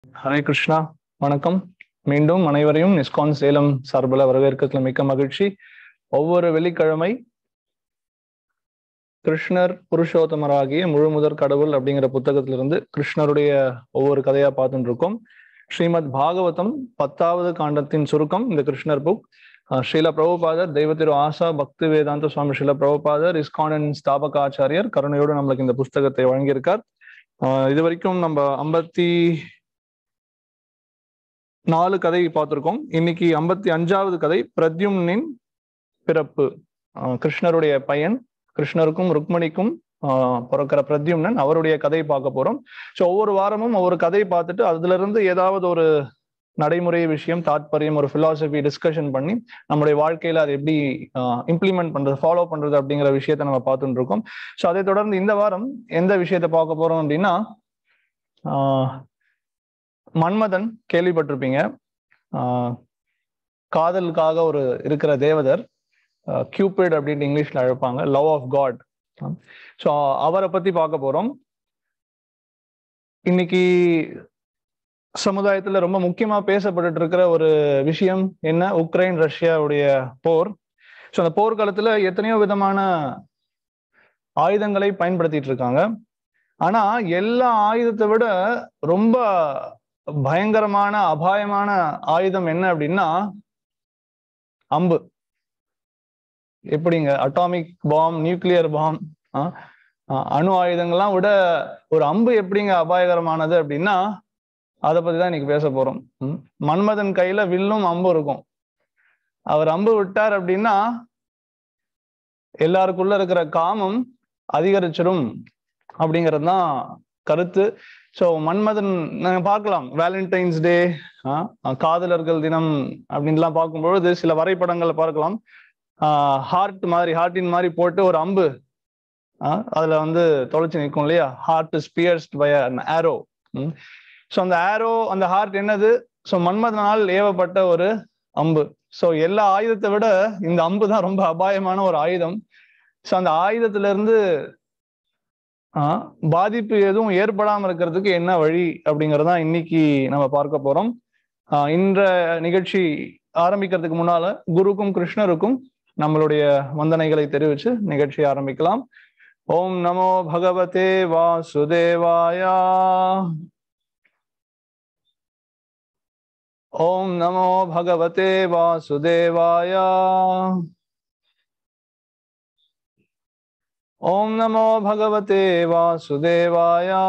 ஹரே கிருஷ்ணா வணக்கம் மீண்டும் அனைவரையும் நிஸ்கான் சேலம் சார்பில் வரவேற்கிறதுல மிக்க மகிழ்ச்சி ஒவ்வொரு வெள்ளிக்கிழமை கிருஷ்ணர் புருஷோத்தமராகிய முழுமுதற் கடவுள் அப்படிங்கிற புத்தகத்திலிருந்து கிருஷ்ணருடைய ஒவ்வொரு கதையா பார்த்துட்டு இருக்கோம் ஸ்ரீமத் பாகவதம் பத்தாவது காண்டத்தின் சுருக்கம் இந்த கிருஷ்ணர் புக் ஸ்ரீல பிரபுபாதர் தெய்வ திரு ஆசா பக்தி வேதாந்த சுவாமி ஸ்ரீல பிரபுபாதர் இஸ்கானின் ஸ்தாபக ஆச்சாரியர் கருணையோடு நம்மளுக்கு இந்த புஸ்தகத்தை வழங்கியிருக்கார் இது வரைக்கும் நம்ம ஐம்பத்தி நாலு கதை பார்த்திருக்கோம் இன்னைக்கு ஐம்பத்தி அஞ்சாவது கதை பிரத்யும்னின் பிறப்பு கிருஷ்ணருடைய பையன் கிருஷ்ணருக்கும் ருக்மணிக்கும் பிறக்கிற பிரத்யும்னன் அவருடைய கதை பார்க்க போறோம் ஸோ ஒவ்வொரு வாரமும் ஒவ்வொரு கதை பார்த்துட்டு அதுல இருந்து ஏதாவது ஒரு நடைமுறை விஷயம் தாத்பரியம் ஒரு பிலாசபி டிஸ்கஷன் பண்ணி நம்மளுடைய வாழ்க்கையில அதை எப்படி இம்ப்ளிமெண்ட் பண்றது ஃபாலோ பண்றது அப்படிங்கிற விஷயத்த நம்ம பார்த்துட்டு இருக்கோம் ஸோ அதை தொடர்ந்து இந்த வாரம் எந்த விஷயத்த பார்க்க போறோம் அப்படின்னா மன்மதன் கேள்விப்பட்டிருப்பீங்க காதலுக்காக ஒரு இருக்கிற தேவதர் கியூபிட் அப்படின்ட்டு இங்கிலீஷ்ல அழைப்பாங்க லவ் ஆஃப் காட் ஸோ அவரை பத்தி பார்க்க போறோம் இன்னைக்கு சமுதாயத்துல ரொம்ப முக்கியமா பேசப்பட்டு இருக்கிற ஒரு விஷயம் என்ன உக்ரைன் ரஷ்யாவுடைய போர் ஸோ அந்த போர்க்காலத்துல எத்தனையோ விதமான ஆயுதங்களை பயன்படுத்திட்டு இருக்காங்க ஆனா எல்லா ஆயுதத்தை விட ரொம்ப பயங்கரமான அபாயமான ஆயுதம் என்ன அப்படின்னா அம்பு எப்படிங்க அட்டாமிக் பாம் நியூக்ளியர் பாம் அணு ஆயுதங்கள்லாம் விட ஒரு அம்பு எப்படிங்க அபாயகரமானது அப்படின்னா அதை பத்தி தான் இன்னைக்கு பேச போறோம் மன்மதன் கையில வில்லும் அம்பு இருக்கும் அவர் அம்பு விட்டார் அப்படின்னா எல்லாருக்குள்ள இருக்கிற காமம் அதிகரிச்சிடும் அப்படிங்கிறது தான் கருத்து ஸோ மன்மதன் நாங்கள் பார்க்கலாம் வேலண்டைன்ஸ் டே காதலர்கள் தினம் அப்படின்லாம் பார்க்கும்பொழுது சில வரைபடங்களை பார்க்கலாம் ஹார்ட் மாதிரி ஹார்ட்டின் மாதிரி போட்டு ஒரு அம்பு அதுல வந்து தொலைச்சு நிற்கும் இல்லையா heart pierced by arrow so அந்த ஆரோ அந்த ஹார்ட் என்னது ஸோ மன்மதனால் ஏவப்பட்ட ஒரு அம்பு ஸோ எல்லா ஆயுதத்தை விட இந்த அம்பு தான் ரொம்ப அபாயமான ஒரு ஆயுதம் ஸோ அந்த ஆயுதத்துல இருந்து பாதிப்பு எதுவும் ஏற்படாம இருக்கிறதுக்கு என்ன வழி அப்படிங்கறதான் இன்னைக்கு நம்ம பார்க்க போறோம் இந்த நிகழ்ச்சி ஆரம்பிக்கிறதுக்கு முன்னால குருக்கும் கிருஷ்ணருக்கும் நம்மளுடைய வந்தனைகளை தெரிவிச்சு நிகழ்ச்சி ஆரம்பிக்கலாம் ஓம் நமோ பகவதே வாசுதேவாயா ஓம் நமோ பகவதே வாசுதேவாயா ஓம் நமோ பகவதே வாசுதேவாயா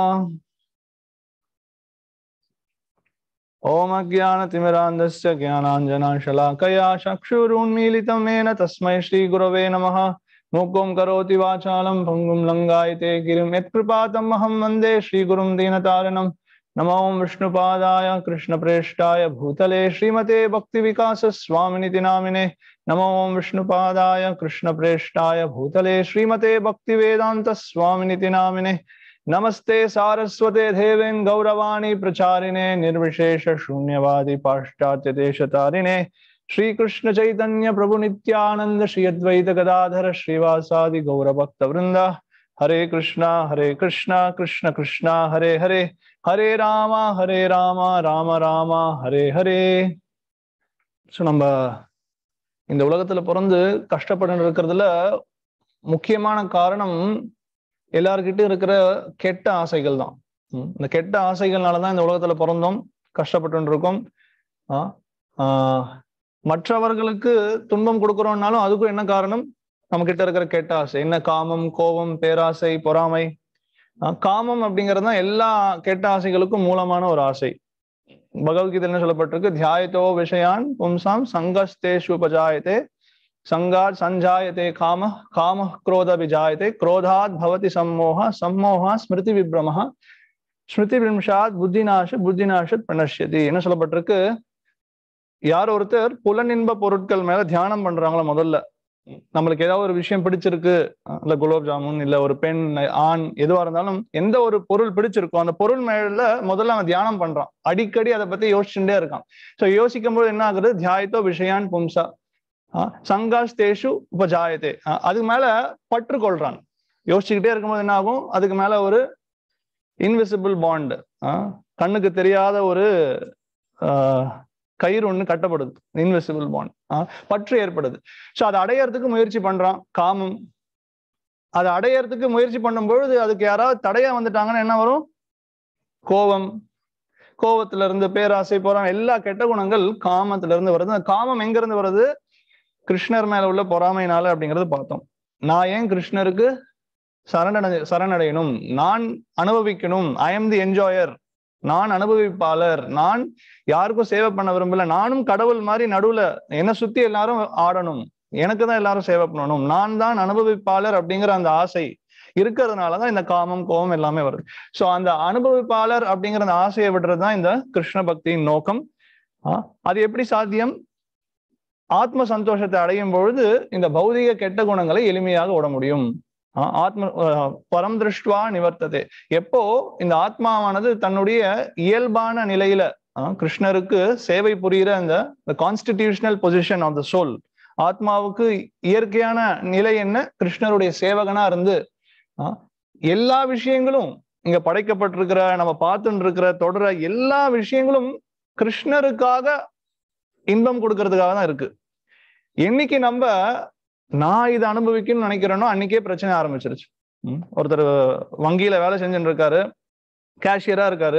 ॐ अज्ञानतिमिरान्धस्य ज्ञानाञ्जनाशलाकया चक्षुरुन्मीलितं येन तस्मै श्रीगुरवे नमः मूकों करोति वाचालं भङ्गुं लङ्गायते गिरिं यत्कृपातम् अहं वन्दे श्रीगुरुं दीनतारिणं नमो विष्णुपादाय कृष्णप्रेष्ठाय भूतले श्रीमते भक्तिविकासस्वामिनिति नामिने नमो विष्णुपादाय कृष्णप्रेष्ठाय भूतले श्रीमते भक्तिवेदान्तस्वामिनिति नामिने नमस्ते सारस्वते देवेन गौरवाणी प्रचारिणे निर्विशेष शून्यवादी पाश्चात्य देशतारिणे श्री कृष्ण चैतन्य प्रभु नित्यानंद श्री अद्वैत गदाधर श्रीवासादि गौर भक्त वृंद हरे कृष्णा हरे कृष्णा कृष्ण कृष्णा हरे हरे हरे ராமா ஹரே ராமா ராம ராமா ஹரே ஹரே ஸோ நம்ம இந்த உலகத்துல பிறந்து கஷ்டப்பட்டு இருக்கிறதுல முக்கியமான காரணம் எல்லார்கிட்டும் இருக்கிற கெட்ட ஆசைகள் தான் இந்த கெட்ட ஆசைகள்னாலதான் இந்த உலகத்துல பிறந்தோம் கஷ்டப்பட்டு இருக்கோம் மற்றவர்களுக்கு துன்பம் கொடுக்குறோம்னாலும் அதுக்கும் என்ன காரணம் நம்ம கிட்ட இருக்கிற கெட்ட ஆசை என்ன காமம் கோபம் பேராசை பொறாமை காமம் அப்படிங்கிறது தான் எல்லா கெட்ட ஆசைகளுக்கும் மூலமான ஒரு ஆசை பகவத்கீதை என்ன சொல்லப்பட்டிருக்கு தியாயத்தோ விஷயான் பும்சாம் சங்கஸ்தேஷு உபஜாயத்தே சங்காத் சஞ்சாயத்தே காம காம குரோத விஜாயத்தே குரோதாத் பவதி சம்மோக சம்மோகா ஸ்மிருதி விப்ரமஹ ஸ்மிருதி விம்சாத் புத்திநாஷ புத்திநாஷத் பிரணஷ்யதி என்ன சொல்லப்பட்டிருக்கு யார் ஒருத்தர் புலனின்ப பொருட்கள் மேல தியானம் பண்றாங்களோ முதல்ல நம்மளுக்கு ஏதாவது ஒரு விஷயம் பிடிச்சிருக்கு இல்ல குலோப் ஜாமுன் இல்ல ஒரு பெண் ஆண் எதுவா இருந்தாலும் எந்த ஒரு பொருள் பிடிச்சிருக்கோ அந்த பொருள் மேல முதல்ல அவன் தியானம் பண்றான் அடிக்கடி அதை பத்தி யோசிச்சுட்டே இருக்கான் சோ யோசிக்கும் போது என்ன ஆகுது தியாயத்தோ விஷயான் பும்சா சங்காஸ்தேஷு உபஜாயத்தே அதுக்கு மேல பற்று கொள்றான் யோசிச்சுக்கிட்டே இருக்கும்போது என்ன ஆகும் அதுக்கு மேல ஒரு இன்விசிபிள் பாண்ட் கண்ணுக்கு தெரியாத ஒரு ஆஹ், கயிறு ஒண்ணு கட்டப்படுது இன்விசிபிள் பாண்ட் பற்று ஏற்படுது ஸோ அதை அடையறதுக்கு முயற்சி பண்றான் காமம் அதை அடையறதுக்கு முயற்சி பண்ணும் பொழுது அதுக்கு யாராவது தடையா வந்துட்டாங்கன்னா என்ன வரும் கோபம் கோபத்துல இருந்து பேராசை போறான் எல்லா கெட்ட குணங்கள் காமத்துல இருந்து வருது அந்த காமம் எங்க இருந்து வருது கிருஷ்ணர் மேல உள்ள பொறாமைனால அப்படிங்கறது பார்த்தோம் நான் ஏன் கிருஷ்ணருக்கு சரணடை சரணடையணும் நான் அனுபவிக்கணும் ஐ எம் தி என்ஜாயர் நான் அனுபவிப்பாளர் நான் யாருக்கும் சேவை பண்ண விரும்பல நானும் கடவுள் மாதிரி நடுவுல என்னை சுத்தி எல்லாரும் ஆடணும் எனக்கு தான் எல்லாரும் சேவை பண்ணணும் நான் தான் அனுபவிப்பாளர் அப்படிங்கிற அந்த ஆசை இருக்கிறதுனாலதான் இந்த காமம் கோபம் எல்லாமே வருது சோ அந்த அனுபவிப்பாளர் அப்படிங்கிற அந்த ஆசையை விடுறதுதான் இந்த கிருஷ்ண பக்தியின் நோக்கம் ஆஹ் அது எப்படி சாத்தியம் ஆத்ம சந்தோஷத்தை அடையும் பொழுது இந்த பௌதிக கெட்ட குணங்களை எளிமையாக விட முடியும் ஆஹ் ஆத்ம ஆஹ் பரம் திருஷ்டுவா நிவர்த்ததே எப்போ இந்த ஆத்மாவானது தன்னுடைய இயல்பான நிலையில ஆஹ் கிருஷ்ணருக்கு சேவை புரிகிற அந்த constitutional position of the soul ஆத்மாவுக்கு இயற்கையான நிலை என்ன கிருஷ்ணருடைய சேவகனா இருந்து ஆஹ் எல்லா விஷயங்களும் இங்க படைக்கப்பட்டிருக்கிற நம்ம பார்த்துட்டு இருக்கிற தொடர எல்லா விஷயங்களும் கிருஷ்ணருக்காக இன்பம் கொடுக்கறதுக்காக தான் இருக்கு என்னைக்கு நம்ம நான் இதை அனுபவிக்கணும்னு நினைக்கிறேனோ அன்னைக்கே பிரச்சனை ஆரம்பிச்சிருச்சு ம், ஒருத்தர் வங்கியில வேலை செஞ்சுட்டு இருக்காரு கேஷியரா இருக்காரு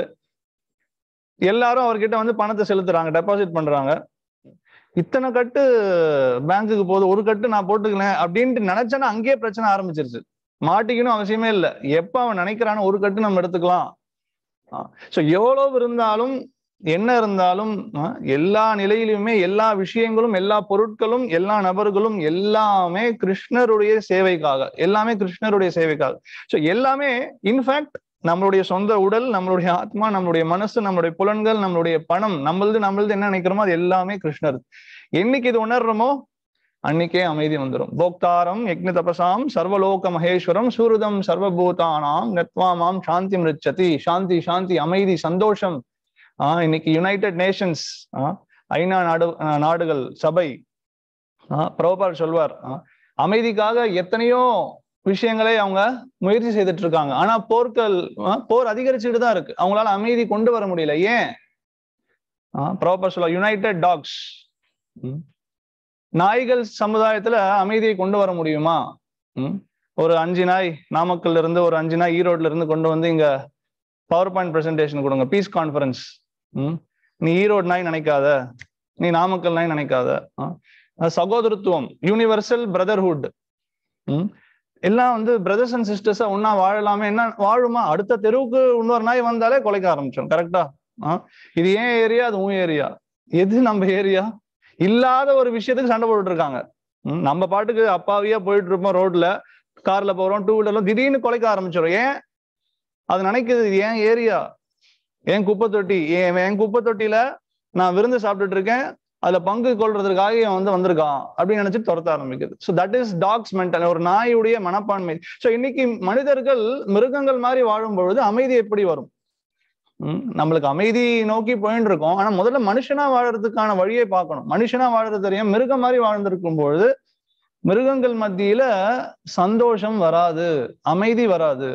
எல்லாரும் அவர்கிட்ட வந்து பணத்தை செலுத்துறாங்க டெபாசிட் பண்றாங்க இத்தனை கட்டு பேங்க்குக்கு போகுது ஒரு கட்டு நான் போட்டுக்கிறேன் அப்படின்ட்டு நினைச்சேன்னா அங்கேயே பிரச்சனை ஆரம்பிச்சிருச்சு மாட்டிக்கணும் அவசியமே இல்லை எப்ப அவன் நினைக்கிறானோ ஒரு கட்டு நம்ம எடுத்துக்கலாம் ஸோ எவ்வளவு இருந்தாலும் என்ன இருந்தாலும் ஆஹ், எல்லா நிலையிலுமே எல்லா விஷயங்களும் எல்லா பொருட்களும் எல்லா நபர்களும் எல்லாமே கிருஷ்ணருடைய சேவைக்காக எல்லாமே கிருஷ்ணருடைய சேவைக்காக ஸோ எல்லாமே இன்ஃபேக்ட் நம்மளுடைய சொந்த உடல் நம்மளுடைய ஆத்மா நம்மளுடைய மனசு நம்மளுடைய புலன்கள் நம்மளுடைய பணம் நம்மளது நம்மளது என்ன நினைக்கிறோமோ அது எல்லாமே கிருஷ்ணர் என்னைக்கு இது உணர்றோமோ அன்னைக்கே அமைதி வந்துடும் போக்தாரம் யக்ஞ தபசாம் சர்வலோக மகேஸ்வரம் சூருதம் சர்வபூதானாம் நத்வாமாம் சாந்தி மிருச்சதி சாந்தி சாந்தி அமைதி சந்தோஷம் ஆஹ் இன்னைக்கு யுனைடெட் நேஷன்ஸ் ஐநா நாடு ஆஹ் நாடுகள் சபை ஆஹ் பிரபுபால் சொல்வார் ஆஹ் அமைதிக்காக எத்தனையோ விஷயங்களை அவங்க முயற்சி செய்துட்டு இருக்காங்க ஆனா போர்கள் ஆஹ் போர் அதிகரிச்சுட்டு தான் இருக்கு அவங்களால அமைதி கொண்டு வர முடியல ஏன் பிரபுபால் சொல்லுவார் யுனைடெட் டாக்ஸ் நாய்கள் சமுதாயத்துல அமைதியை கொண்டு வர முடியுமா ம்? ஒரு அஞ்சு நாய் நாமக்கல்ல இருந்து ஒரு அஞ்சு நாய் ஈரோட்ல இருந்து கொண்டு வந்து இங்க பவர் பாயிண்ட் பிரசன்டேஷன் கொடுங்க பீஸ் கான்ஃபரன்ஸ் ம் நீ ஈரோடு நாய் நினைக்காத நீ நாமக்கல் நாய் நினைக்காத ஆ? அது சகோதரத்துவம் யூனிவர்சல் பிரதர்ஹுட் ம் எல்லாம் வந்து பிரதர்ஸ் அண்ட் சிஸ்டர்ஸா ஒன்னா வாழலாமே என்ன வாழுமா அடுத்த தெருவுக்கு இன்னொரு நாய் வந்தாலே கொலைக்க ஆரம்பிச்சோம் கரெக்டா இது ஏன் ஏரியா அது உன் ஏரியா எது நம்ம ஏரியா இல்லாத ஒரு விஷயத்துக்கு சண்டை போட்டுட்டு இருக்காங்க ம், நம்ம பாட்டுக்கு அப்பாவியா போயிட்டு இருப்போம் ரோட்ல கார்ல போறோம் டூ வீலர்ல திடீர்னு கொலைக்க ஆரம்பிச்சிடும் ஏன் அது நினைக்குது இது ஏன் ஏரியா என் குப்பை தொட்டி என் என் குப்பை தொட்டியில நான் விருந்து சாப்பிட்டுட்டு இருக்கேன் அதுல பங்கு கொள்றதுக்காக இவன் வந்து வந்திருக்கான் அப்படின்னு நினைச்சிட்டு துரத்த ஆரம்பிக்குது so that is dogs mental ஒரு நாயுடைய மனப்பான்மை ஸோ இன்னைக்கு மனிதர்கள் மிருகங்கள் மாதிரி வாழும் பொழுது அமைதி எப்படி வரும் ம், நம்மளுக்கு அமைதி நோக்கி போயிட்டு இருக்கோம் ஆனா முதல்ல மனுஷனா வாழறதுக்கான வழியை பார்க்கணும் மனுஷனா வாழறது தெரியும் மிருகம் மாதிரி வாழ்ந்திருக்கும் பொழுது மிருகங்கள் மத்தியில சந்தோஷம் வராது அமைதி வராது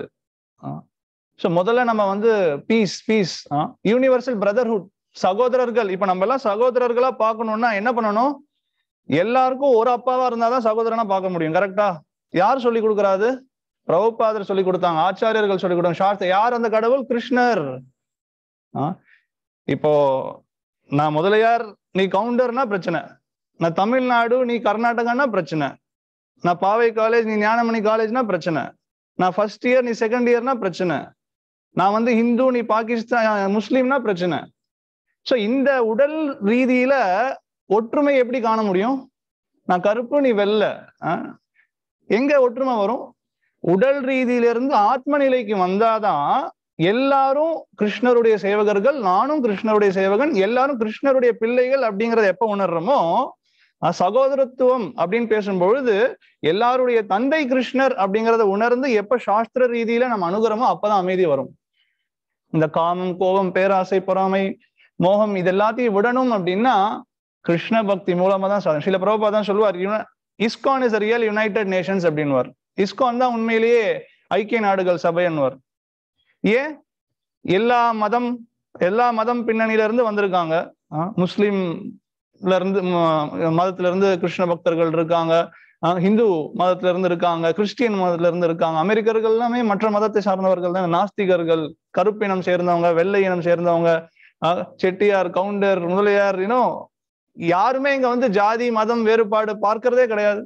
ஸோ முதல்ல நம்ம வந்து பீஸ் பீஸ் யூனிவர்சல் பிரதர்ஹுட் சகோதரர்கள் இப்ப நம்ம எல்லாம் சகோதரர்களா பார்க்கணும்னா என்ன பண்ணணும் எல்லாருக்கும் ஒரு அப்பாவா இருந்தாதான் சகோதரனா பார்க்க முடியும் கரெக்டா யார் சொல்லி கொடுக்கறாது பிரபுபாதர் சொல்லி கொடுத்தாங்க ஆச்சாரியர்கள் சொல்லி கொடுத்தாங்க சாஸ்திர யார் அந்த கடவுள் கிருஷ்ணர் ஆ? இப்போ நான் முதலியார் நீ கவுண்டர்னா பிரச்சனை நான் தமிழ்நாடு நீ கர்நாடகானா பிரச்சனை நான் பாவை காலேஜ் நீ ஞானமணி காலேஜ்னா பிரச்சனை நான் ஃபர்ஸ்ட் இயர் நீ செகண்ட் இயர்னா பிரச்சனை நான் வந்து ஹிந்து நீ பாகிஸ்தான் முஸ்லீம்னா பிரச்சனை சோ இந்த உடல் ரீதியில ஒற்றுமை எப்படி காண முடியும் நான் கருப்பு நீ வெள்ள எங்க ஒற்றுமை வரும் உடல் ரீதியிலிருந்து ஆத்ம நிலைக்கு வந்தாதான் எல்லாரும் கிருஷ்ணருடைய சேவகர்கள் நானும் கிருஷ்ணருடைய சேவகன் எல்லாரும் கிருஷ்ணருடைய பிள்ளைகள் அப்படிங்கறத எப்ப உணர்றோமோ அஹ் சகோதரத்துவம் அப்படின்னு பேசும்பொழுது எல்லாருடைய தந்தை கிருஷ்ணர் அப்படிங்கறத உணர்ந்து எப்ப சாஸ்திர ரீதியில நம்ம அணுகிறோமோ அப்பதான் அமைதி வரும் இந்த காமம் கோபம் பேராசை பொறாமை மோகம் இது எல்லாத்தையும் விடணும் அப்படின்னா கிருஷ்ண பக்தி மூலமா தான் சாதனை சில பிரபா தான் சொல்லுவார் ISKCON is real United Nations அப்படின்வார் இஸ்கான் தான் உண்மையிலேயே ஐக்கிய நாடுகள் சபைன்னுவார் ஏன் எல்லா மதம் எல்லா மதம் பின்னணியில இருந்து வந்திருக்காங்க ஆஹ் முஸ்லீம்ல இருந்து ம- மதத்துல இருந்து கிருஷ்ண பக்தர்கள் இருக்காங்க ஆஹ் ஹிந்து மதத்துல இருந்து இருக்காங்க கிறிஸ்டியன் மதத்துல இருந்து இருக்காங்க அமெரிக்கர்கள் எல்லாமே மற்ற மதத்தை சார்ந்தவர்கள் தான் நாஸ்திகர்கள் கருப்பினம் சேர்ந்தவங்க வெள்ளை இனம் சேர்ந்தவங்க ஆஹ் செட்டியார் கவுண்டர் முதலியார் இன்னும் யாருமே இங்க வந்து ஜாதி மதம் வேறுபாடு பார்க்கறதே கிடையாது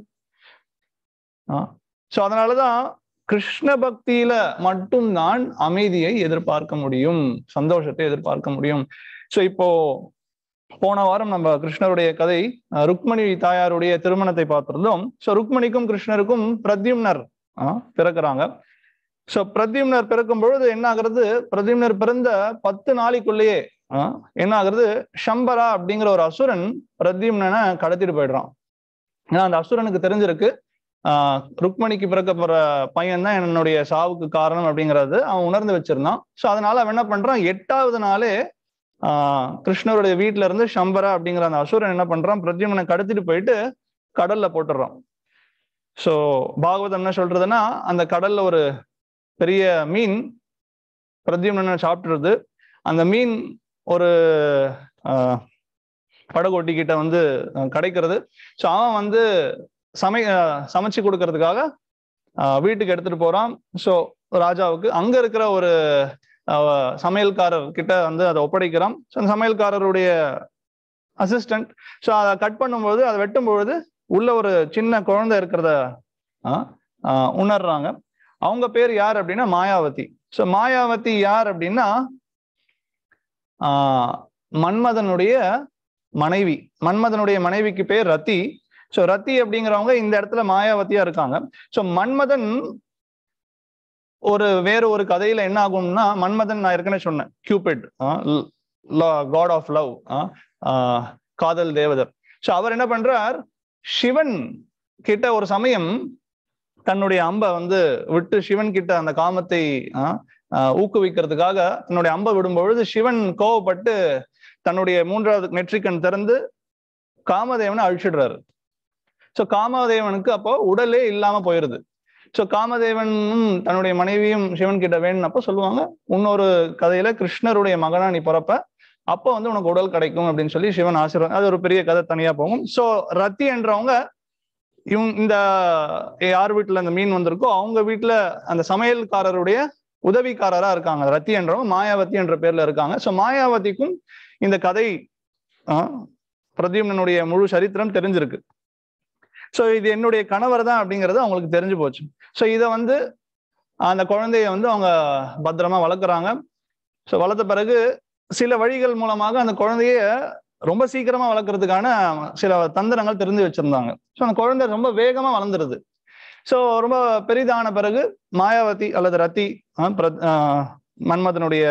சோ அதனாலதான் கிருஷ்ண பக்தியில மட்டும்தான் அமைதியை எதிர்பார்க்க முடியும் சந்தோஷத்தை எதிர்பார்க்க முடியும் சோ இப்போ போன வாரம் நம்ம கிருஷ்ணருடைய கதை அஹ், ருக்மணி தாயாருடைய திருமணத்தை பார்த்திருந்தோம் சோ ருக்மணிக்கும் கிருஷ்ணருக்கும் பிரத்யும்னர் அஹ், பிறக்குறாங்க சோ பிரத்யும்னர் பிறக்கும் பொழுது என்ன ஆகுறது பிரத்யும்னர் பிறந்த பத்து நாளைக்குள்ளேயே அஹ், என்ன ஆகுறது சம்பரா அப்படிங்கிற ஒரு அசுரன் பிரத்யும்னனை கடத்திட்டு போயிடுறான் ஏன்னா அந்த அசுரனுக்கு தெரிஞ்சிருக்கு ஆஹ் ருக்மணிக்கு பிறக்க போற பையன் தான் என்னுடைய சாவுக்கு காரணம் அப்படிங்கிறது அவன் உணர்ந்து வச்சிருந்தான் சோ அதனால அவன் என்ன பண்றான் எட்டாவது நாளே ஆஹ் கிருஷ்ணருடைய வீட்டுல இருந்து சம்பரா அப்படிங்கிற அந்த அசுரன் என்ன பண்றான் பிரத்யுமனை கடத்திட்டு போயிட்டு கடல்ல போட்டுடுறான் சோ பாகவதம் என்ன சொல்றதுன்னா அந்த கடல்ல ஒரு பெரிய மீன் பிரத்யும்னனை சாப்பிட்டுருது அந்த மீன் ஒரு ஆஹ் படகோட்டி கிட்ட வந்து அஹ், கிடைக்கிறது ஸோ அவன் வந்து சமை அஹ், சமைச்சு கொடுக்கறதுக்காக அஹ், வீட்டுக்கு எடுத்துட்டு போறான் ஸோ ராஜாவுக்கு அங்க இருக்கிற ஒரு அஹ், சமையல்காரர் கிட்ட வந்து அதை ஒப்படைக்கிறான் ஸோ அந்த சமையல்காரருடைய அசிஸ்டன்ட் ஸோ அதை கட் பண்ணும்போது அதை வெட்டும் பொழுது உள்ள ஒரு சின்ன குழந்தை இருக்கிறத அஹ், அஹ், உணர்றாங்க அவங்க பேர் யார் அப்படின்னா மாயாவதி ஸோ மாயாவதி யார் அப்படின்னா ஆஹ், மன்மதனுடைய மனைவி மன்மதனுடைய மனைவிக்கு பேர் ரத்தி சோ ரத்தி அப்படிங்கிறவங்க இந்த இடத்துல மாயாவதியா இருக்காங்க சோ மன்மதன் ஒரு வேற ஒரு கதையில என்ன ஆகும்னா மன்மதன் நான் ஏற்கனவே சொன்னேன் கியூபிட் காட் ஆஃப் லவ் காதல் தேவதர் சோ அவர் என்ன பண்றார் சிவன் கிட்ட ஒரு சமயம் தன்னுடைய அம்பை வந்து விட்டு சிவன் கிட்ட அந்த காமத்தை ஆஹ், ஆஹ், ஊக்குவிக்கிறதுக்காக தன்னுடைய அம்பை விடும்பொழுது சிவன் கோவப்பட்டு தன்னுடைய மூன்றாவது நெற்றிக்கண் திறந்து காமதேவனை அழிச்சிடுறாரு சோ காமதேவனுக்கு அப்போ உடலே இல்லாம போயிருது சோ காமதேவனும் தன்னுடைய மனைவியும் சிவன் கிட்ட வேணும்னப்போ சொல்லுவாங்க இன்னொரு கதையில கிருஷ்ணருடைய மகனா நீ பிறப்ப அப்போ வந்து உனக்கு உடல் கிடைக்கும் அப்படின்னு சொல்லி சிவன் ஆசீர்வாதம் அது ஒரு பெரிய கதை தனியா போகும் சோ ரத்தி என்றவங்க இவங்க இந்த யார் வீட்டுல அந்த மீன் வந்திருக்கோ அவங்க வீட்டுல அந்த சமையல்காரருடைய உதவிக்காரரா இருக்காங்க ரத்தி என்றவங்க மாயாவதி என்ற பேர்ல இருக்காங்க சோ மாயாவதிக்கும் இந்த கதை ஆஹ், பிரத்யும்னனுடைய முழு சரித்திரம் தெரிஞ்சிருக்கு சோ இது என்னுடைய கணவர் தான் அப்படிங்கிறது அவங்களுக்கு தெரிஞ்சு போச்சு சோ இதை வந்து அந்த குழந்தைய வந்து அவங்க பத்திரமா வளர்க்குறாங்க ஸோ வளர்த்த பிறகு சில வழிகள் மூலமாக அந்த குழந்தைய ரொம்ப சீக்கிரமா வளர்க்கறதுக்கான சில தந்திரங்கள் தெரிஞ்சு வச்சிருந்தாங்க ஸோ அந்த குழந்தை ரொம்ப வேகமா வளர்ந்துருது ஸோ ரொம்ப பெரிதான பிறகு மாயாவதி அல்லது ரத்தி ஆஹ், பிர- ஆஹ், மன்மதனுடைய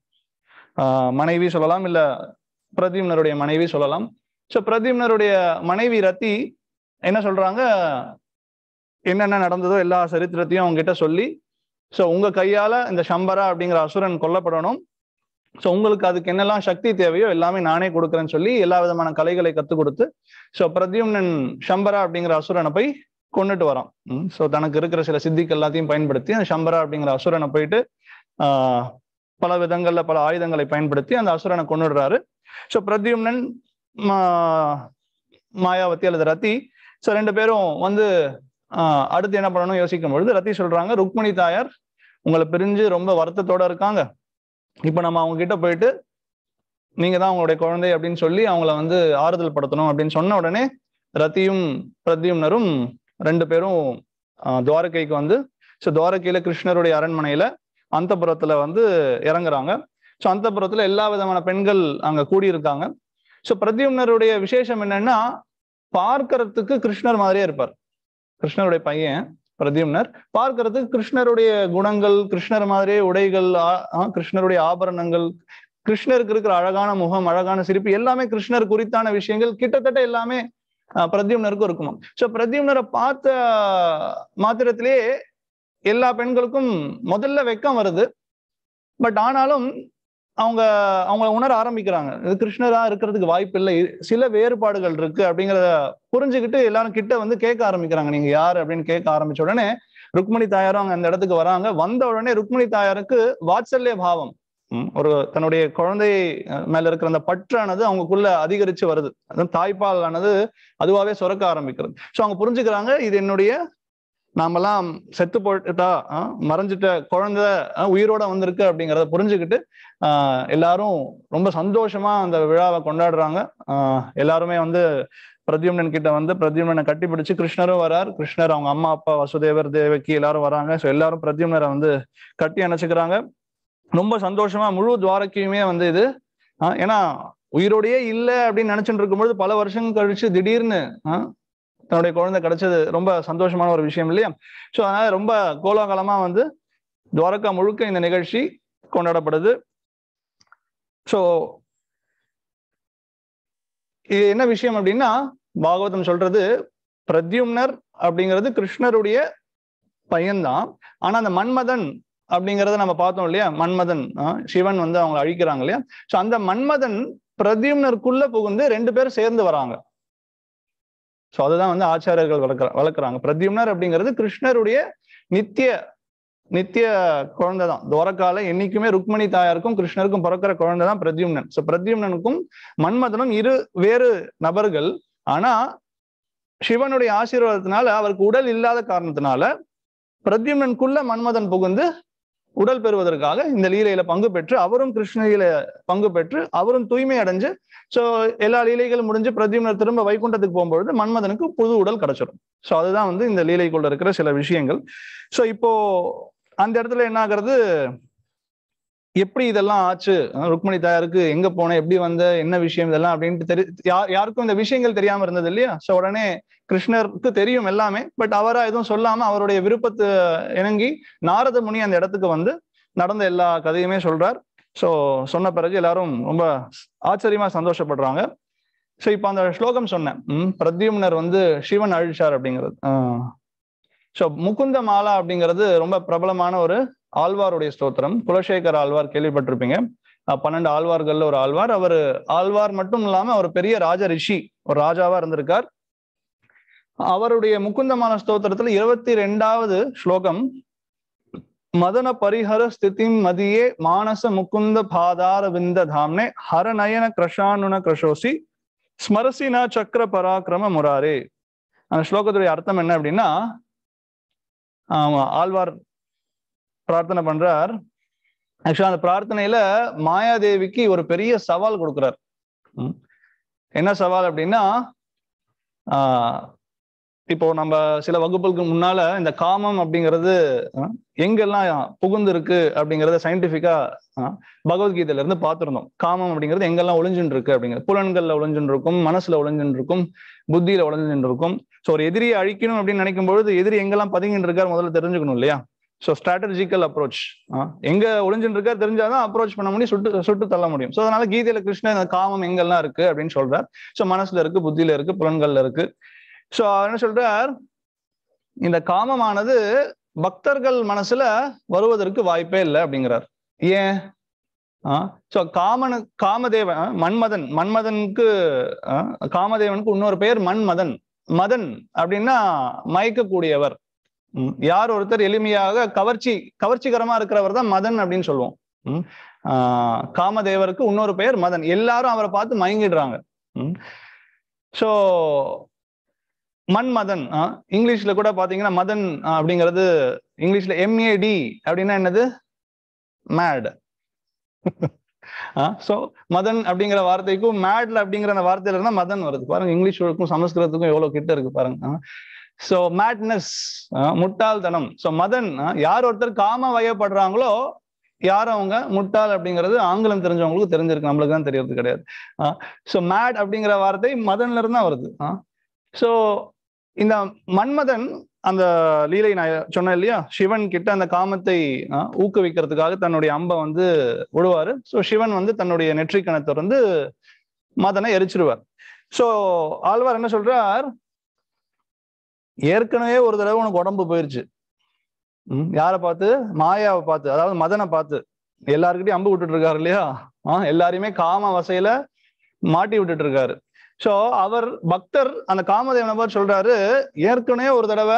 ஆஹ், மனைவி சொல்லலாம் இல்ல பிரத்யும்னருடைய மனைவி சொல்லலாம் ஸோ பிரத்யும்னருடைய மனைவி ரத்தி என்ன சொல்றாங்க என்னென்ன நடந்ததோ எல்லா சரித்திரத்தையும் அவங்க கிட்ட சொல்லி ஸோ உங்க கையால இந்த சம்பரா அப்படிங்கிற அசுரன் கொல்லப்படணும் ஸோ உங்களுக்கு அதுக்கு என்னெல்லாம் சக்தி தேவையோ எல்லாமே நானே கொடுக்குறேன்னு சொல்லி எல்லா விதமான கலைகளை கற்றுக் கொடுத்து ஸோ பிரத்யும்னன் சம்பரா அப்படிங்கிற அசுரனை போய் கொண்டுட்டு வரான் ஸோ தனக்கு இருக்கிற சில சித்திகள் எல்லாத்தையும் பயன்படுத்தி அந்த சம்பரா அப்படிங்கிற அசுரனை போயிட்டு ஆஹ் பல விதங்கள்ல பல ஆயுதங்களை பயன்படுத்தி அந்த அசுரனை கொண்டுடுறாரு ஸோ பிரத்யும்னன் மா- மாயாவதி அல்லது ரத்தி ஸோ ரெண்டு பேரும் வந்து ஆஹ் அடுத்து என்ன பண்ணணும் யோசிக்கும் பொழுது ரத்தி சொல்றாங்க ருக்மணி தாயார் உங்களை பிரிஞ்சு ரொம்ப வருத்தத்தோட இருக்காங்க இப்ப நம்ம அவங்க கிட்ட போயிட்டு நீங்க தான் அவங்களுடைய குழந்தை அப்படின்னு சொல்லி அவங்கள வந்து ஆறுதல் படுத்தணும் அப்படின்னு சொன்ன உடனே ரத்தியும் பிரத்யும்னரும் ரெண்டு பேரும் ஆஹ் துவாரகைக்கு வந்து ஸோ துவாரகையில கிருஷ்ணருடைய அரண்மனையில அந்தப்புறத்துல வந்து இறங்குறாங்க ஸோ அந்தப்புறத்துல எல்லா விதமான பெண்கள் அங்க கூடியிருக்காங்க ஸோ பிரத்யும்னருடைய விசேஷம் என்னன்னா பார்க்கறதுக்கு கிருஷ்ணர் மாதிரியே இருப்பார் கிருஷ்ணருடைய பையன் பிரத்யும்னர் பார்க்கறதுக்கு கிருஷ்ணருடைய குணங்கள் கிருஷ்ணர் மாதிரியே உடைகள் ஆ- ஆ, கிருஷ்ணருடைய ஆபரணங்கள் கிருஷ்ணருக்கு இருக்கிற அழகான முகம் அழகான சிரிப்பு எல்லாமே கிருஷ்ணர் குறித்தான விஷயங்கள் கிட்டத்தட்ட எல்லாமே ஆஹ், பிரத்யும்னருக்கும் இருக்குமா சோ பிரத்யும்னரை பார்த்த மாத்திரத்திலேயே எல்லா பெண்களுக்கும் முதல்ல வெக்கம் வருது பட் ஆனாலும் அவங்க அவங்க உணர ஆரம்பிக்கிறாங்க இது கிருஷ்ணரா இருக்கிறதுக்கு வாய்ப்பு இல்லை சில வேறுபாடுகள் இருக்கு அப்படிங்கிறத புரிஞ்சுக்கிட்டு எல்லாரும் கிட்ட வந்து கேட்க ஆரம்பிக்கிறாங்க நீங்க யார் அப்படின்னு கேட்க ஆரம்பிச்ச உடனே ருக்மணி தாயாரும் அங்க அந்த இடத்துக்கு வராங்க வந்த உடனே ருக்மணி தாயாருக்கு வாத்சல்ய பாவம் ம், ஒரு தன்னுடைய குழந்தை அஹ், மேல இருக்கிற அந்த பற்றானது அவங்களுக்குள்ள அதிகரிச்சு வருது அது தாய்ப்பால் ஆனது அதுவாவே சுரக்க ஆரம்பிக்கிறது ஸோ அவங்க புரிஞ்சுக்கிறாங்க இது என்னுடைய நாமெல்லாம் செத்து போட்டுட்டா அஹ், மறைஞ்சிட்ட குழந்தை அஹ், உயிரோட வந்திருக்கு அப்படிங்கிறத புரிஞ்சுக்கிட்டு ஆஹ், எல்லாரும் ரொம்ப சந்தோஷமா அந்த விழாவை கொண்டாடுறாங்க ஆஹ், எல்லாருமே வந்து பிரத்யும்னன் கிட்ட வந்து பிரத்யும்னனை கட்டி பிடிச்சு கிருஷ்ணரும் வரார் கிருஷ்ணர் அவங்க அம்மா அப்பா வசுதேவர் தேவகி எல்லாரும் வராங்க ஸோ எல்லாரும் பிரத்யும்னரை வந்து கட்டி அணைச்சுக்கிறாங்க ரொம்ப சந்தோஷமா முழு துவாரக்கையுமே வந்து இது ஆஹ், ஏன்னா உயிரோடையே இல்லை அப்படின்னு நினைச்சுட்டு இருக்கும்பொழுது பல வருஷம் கழிச்சு திடீர்னு ஆஹ், தன்னுடைய குழந்தை கிடைச்சது ரொம்ப சந்தோஷமான ஒரு விஷயம் இல்லையா ஸோ அதனால ரொம்ப கோலாகலமா வந்து துவாரகா முழுக்க இந்த நிகழ்ச்சி கொண்டாடப்படுது ஸோ இது என்ன விஷயம் அப்படின்னா பாகவதம் சொல்றது பிரத்யும்னர் அப்படிங்கிறது கிருஷ்ணருடைய பையன்தான் ஆனா அந்த மன்மதன் அப்படிங்கறத நம்ம பார்த்தோம் இல்லையா மன்மதன் ஆஹ், சிவன் வந்து அவங்க அழிக்கிறாங்க இல்லையா ஸோ அந்த மன்மதன் பிரத்யும்னருக்குள்ள புகுந்து ரெண்டு பேரும் சேர்ந்து வராங்க ஸோ அதுதான் வந்து ஆச்சாரியர்கள் வளர்க்குற வளர்க்குறாங்க பிரத்யும்னர் அப்படிங்கிறது கிருஷ்ணருடைய நித்திய நித்திய குழந்தை தான் துவரக்கால என்னைக்குமே ருக்மணி தாயாருக்கும் கிருஷ்ணருக்கும் பிறக்கிற குழந்தை தான் பிரத்யும்னன் ஸோ பிரத்யும்னனுக்கும் மன்மதனும் இரு வேறு நபர்கள் ஆனா சிவனுடைய ஆசீர்வாதத்தினால அவருக்கு உடல் இல்லாத காரணத்தினால பிரத்யும்னனுக்குள்ள மன்மதன் புகுந்து உடல் பெறுவதற்காக இந்த லீலையில பங்கு பெற்று அவரும் கிருஷ்ணகில பங்கு பெற்று அவரும் தூய்மை அடைஞ்சு சோ எல்லா லீலைகளும் முடிஞ்சு பிரத்யும்னர் திரும்ப வைகுண்டத்துக்கு போகும்பொழுது மன்மதனுக்கு புது உடல் கிடைச்சிடும் சோ அதுதான் வந்து இந்த லீலைக்குள்ள இருக்கிற சில விஷயங்கள் சோ இப்போ அந்த இடத்துல என்ன ஆகுறது எப்படி இதெல்லாம் ஆச்சு அஹ் ருக்மணி தாயாருக்கு எங்க போனேன் எப்படி வந்த என்ன விஷயம் இதெல்லாம் அப்படின்ட்டு தெரி யார் யாருக்கும் இந்த விஷயங்கள் தெரியாம இருந்தது இல்லையா சோ உடனே கிருஷ்ணருக்கு தெரியும் எல்லாமே பட் அவரா எதுவும் சொல்லாம அவருடைய விருப்பத்தை இணங்கி நாரத முனி அந்த இடத்துக்கு வந்து நடந்த எல்லா கதையுமே சொல்றார் சோ சொன்ன பிறகு எல்லாரும் ரொம்ப ஆச்சரியமா சந்தோஷப்படுறாங்க சோ இப்போ அந்த ஸ்லோகம் சொன்னேன் ம், பிரத்யும்னர் வந்து சிவன் அழிச்சார் அப்படிங்கிறது ஸோ முகுந்த மாலா அப்படிங்கிறது ரொம்ப பிரபலமான ஒரு ஆழ்வாருடைய ஸ்தோத்திரம் குலசேகர் ஆழ்வார் கேள்விப்பட்டிருப்பீங்க அஹ் பன்னெண்டு ஆழ்வார்கள்ல ஒரு ஆழ்வார் அவர் ஆழ்வார் மட்டும் இல்லாம அவர் பெரிய ராஜ ரிஷி ஒரு ராஜாவா இருந்திருக்கார் அவருடைய முகுந்தமான ஸ்தோத்திரத்துல இருபத்தி ரெண்டாவது ஸ்லோகம் மதன பரிஹர ஸ்திதிம் மதியே மானச முகுந்த பாதார விந்த தாம்னே ஹரநயன கிரஷானுன கிரஷோசி ஸ்மரசினா சக்கர பராக்கிரம முராரே அந்த ஸ்லோகத்துடைய அர்த்தம் என்ன அப்படின்னா ஆமா ஆழ்வார் பிரார்த்தனை பண்றார் ஆக்சுவலா அந்த பிரார்த்தனையில மாயாதேவிக்கு ஒரு பெரிய சவால் கொடுக்கிறார் ம். என்ன சவால் அப்படின்னா ஆஹ் இப்போ நம்ம சில வகுப்புகளுக்கு முன்னால இந்த காமம் அப்படிங்கிறது அஹ், எங்கெல்லாம் புகுந்து இருக்கு அப்படிங்கறத சயின்டிபிக்கா பகவத்கீதையில இருந்து பார்த்திருந்தோம் காமம் அப்படிங்கிறது எங்கெல்லாம் ஒளிஞ்சுன்னு இருக்கு அப்படிங்கிறது புலன்கள்ல ஒளிஞ்சுன்னு இருக்கும் மனசுல ஒளிஞ்சுன்னு இருக்கும் புத்தியில ஒளிஞ்சுன்னு இருக்கும் ஸோ ஒரு எதிரியை அழிக்கணும் அப்படின்னு நினைக்கும் பொழுது எதிரி எங்கெல்லாம் பதுங்கிட்டு இருக்கார் முதல்ல தெரிஞ்சுக்கணும் இல்லையா ஸோ ஸ்ட்ராட்டஜிக்கல் அப்ரோச் எங்க ஒளிஞ்சுட்டு இருக்கார் தெரிஞ்சாதான் அப்ரோச் பண்ண முடியும் சுட்டு சுட்டு தள்ள முடியும் ஸோ அதனால கீதையில கிருஷ்ணன் இந்த காமம் எங்கெல்லாம் இருக்கு அப்படின்னு சொல்றார் ஸோ மனசுல இருக்கு புத்தியில இருக்கு புலன்கள்ல இருக்கு ஸோ என்ன சொல்றார் இந்த காமமானது பக்தர்கள் மனசுல வருவதற்கு வாய்ப்பே இல்லை அப்படிங்கிறார் ஏன் ஸோ காமனு காமதேவன் ஆ, மன்மதன் மன்மதனுக்கு ஆ, காமதேவனுக்கு இன்னொரு பெயர் மன்மதன் மதன் அப்படின்னா மயக்கக்கூடியவர் ம், யார் ஒருத்தர் எளிமையாக கவர்ச்சி கவர்ச்சிகரமா இருக்கிறவர் தான் மதன் அப்படின்னு சொல்லுவோம் ம், ஆ, காமதேவருக்கு இன்னொரு பெயர் மதன் எல்லாரும் அவரை பார்த்து மயங்கிடுறாங்க ஸோ மன்மதன் ஆ, இங்கிலீஷ்ல கூட பாத்தீங்கன்னா மதன் ஆ, அப்படிங்கிறது இங்கிலீஷ்ல எம்ஏடி அப்படின்னா என்னது மேட் ஸோ மதன் அப்படிங்கிற வார்த்தைக்கும் மேட்ல அப்படிங்கிற அந்த வார்த்தையில இருந்தா மதன் வருது பாருங்க இங்கிலீஷுக்கும் சமஸ்கிருதத்துக்கும் எவ்வளவு கிட்ட இருக்கு பாருங்க ஸோ மேட்னஸ் முட்டாள்தனம் ஸோ மதன் ஆ, யார் ஒருத்தர் காம வயப்படுறாங்களோ யார் அவங்க முட்டாள் அப்படிங்கிறது ஆங்கிலம் தெரிஞ்சவங்களுக்கு தெரிஞ்சிருக்கு நம்மளுக்கு தான் தெரியறது கிடையாது ஸோ மேட் அப்படிங்கிற வார்த்தை மதன்ல இருந்து தான் வருது ஸோ இந்த மன்மதன் அந்த லீலை நான் சொன்னேன் இல்லையா சிவன் கிட்ட அந்த காமத்தை ஆஹ், ஊக்குவிக்கிறதுக்காக தன்னுடைய அம்பை வந்து விடுவாரு ஸோ சிவன் வந்து தன்னுடைய நெற்றிக்கணை திறந்து மதனை எரிச்சிருவார் ஸோ ஆழ்வார் என்ன சொல்றார் ஏற்கனவே ஒரு தடவை உனக்கு உடம்பு போயிருச்சு ம், யாரை பார்த்து மாயாவை பார்த்து அதாவது மதனை பார்த்து எல்லாருக்கிட்டையும் அம்பு விட்டுட்டு இருக்காரு இல்லையா ஆஹ் எல்லாரையுமே காம வசையில மாட்டி விட்டுட்டு இருக்காரு சோ அவர் பக்தர் அந்த காமதேவனை பார்த்து சொல்றாரு ஏற்கனவே ஒரு தடவை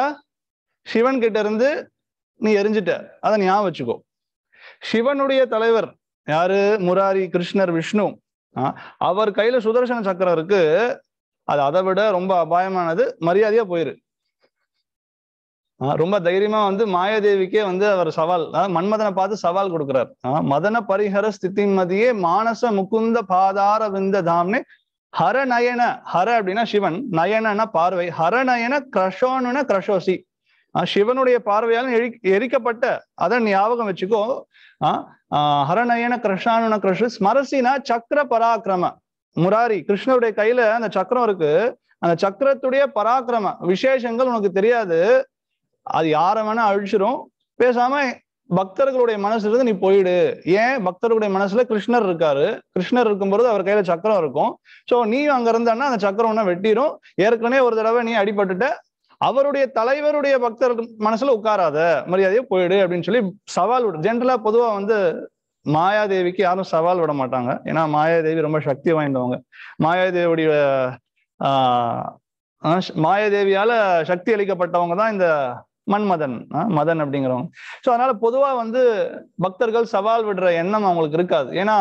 சிவன் கிட்ட இருந்து நீ எரிஞ்சிட்ட அதை ஞாபகம் வச்சுக்கோ சிவனுடைய தலைவர் யாரு முராரி கிருஷ்ணர் விஷ்ணு ஆ, அவர் கையில சுதர்சன சக்கரம் இருக்கு அது அதை விட ரொம்ப அபாயமானது மரியாதையா போயிரு ஆ, ரொம்ப தைரியமா வந்து மாயாதேவிக்கே வந்து அவர் சவால் அதாவது மன்மதனை பார்த்து சவால் கொடுக்கிறார் ஆ, மதன பரிஹர ஸ்திதி மதியே மானச முகுந்த பாதார விந்த தாம்னே ஹர நயன ஹர அப்படின்னா சிவன் நயனனா பார்வை ஹர நயன கிரஷோனுன கிரஷோசி ஆ, சிவனுடைய பார்வையால் எரி எரிக்கப்பட்ட அதை ஞாபகம் வச்சுக்கோ ஆ, ஆ, ஹரநயன கிருஷ்ணானுன கிருஷ்ண ஸ்மரசினா சக்கர பராக்கிரம முராரி கிருஷ்ணருடைய கையில அந்த சக்கரம் இருக்கு அந்த சக்கரத்துடைய பராக்கிரம விசேஷங்கள் உனக்கு தெரியாது அது யார வேணா அழிச்சிரும் பேசாம பக்தர்களுடைய மனசுல இருந்து நீ போயிடு ஏன் பக்தர்களுடைய மனசுல கிருஷ்ணர் இருக்காரு கிருஷ்ணர் இருக்கும்போது அவர் கையில சக்கரம் இருக்கும் சோ நீ அங்க இருந்தான்னா அந்த சக்கரம் ஒண்ணா வெட்டிரும் ஏற்கனவே ஒரு தடவை நீ அடிபட்டுட்ட அவருடைய தலைவருடைய பக்தர் மனசுல உட்காராத மரியாதையா போயிடு அப்படின்னு சொல்லி சவால் விடு ஜென்ரலா பொதுவா வந்து மாயாதேவிக்கு யாரும் சவால் விட மாட்டாங்க ஏன்னா மாயாதேவி ரொம்ப சக்தி வாய்ந்தவங்க மாயாதேவியுடைய ஆஹ் ஆஹ் மாயாதேவியால சக்தி அளிக்கப்பட்டவங்க தான் இந்த மன்மதன் ஆஹ் மதன் அப்படிங்கிறவங்க ஸோ அதனால பொதுவா வந்து பக்தர்கள் சவால் விடுற எண்ணம் அவங்களுக்கு இருக்காது ஏன்னா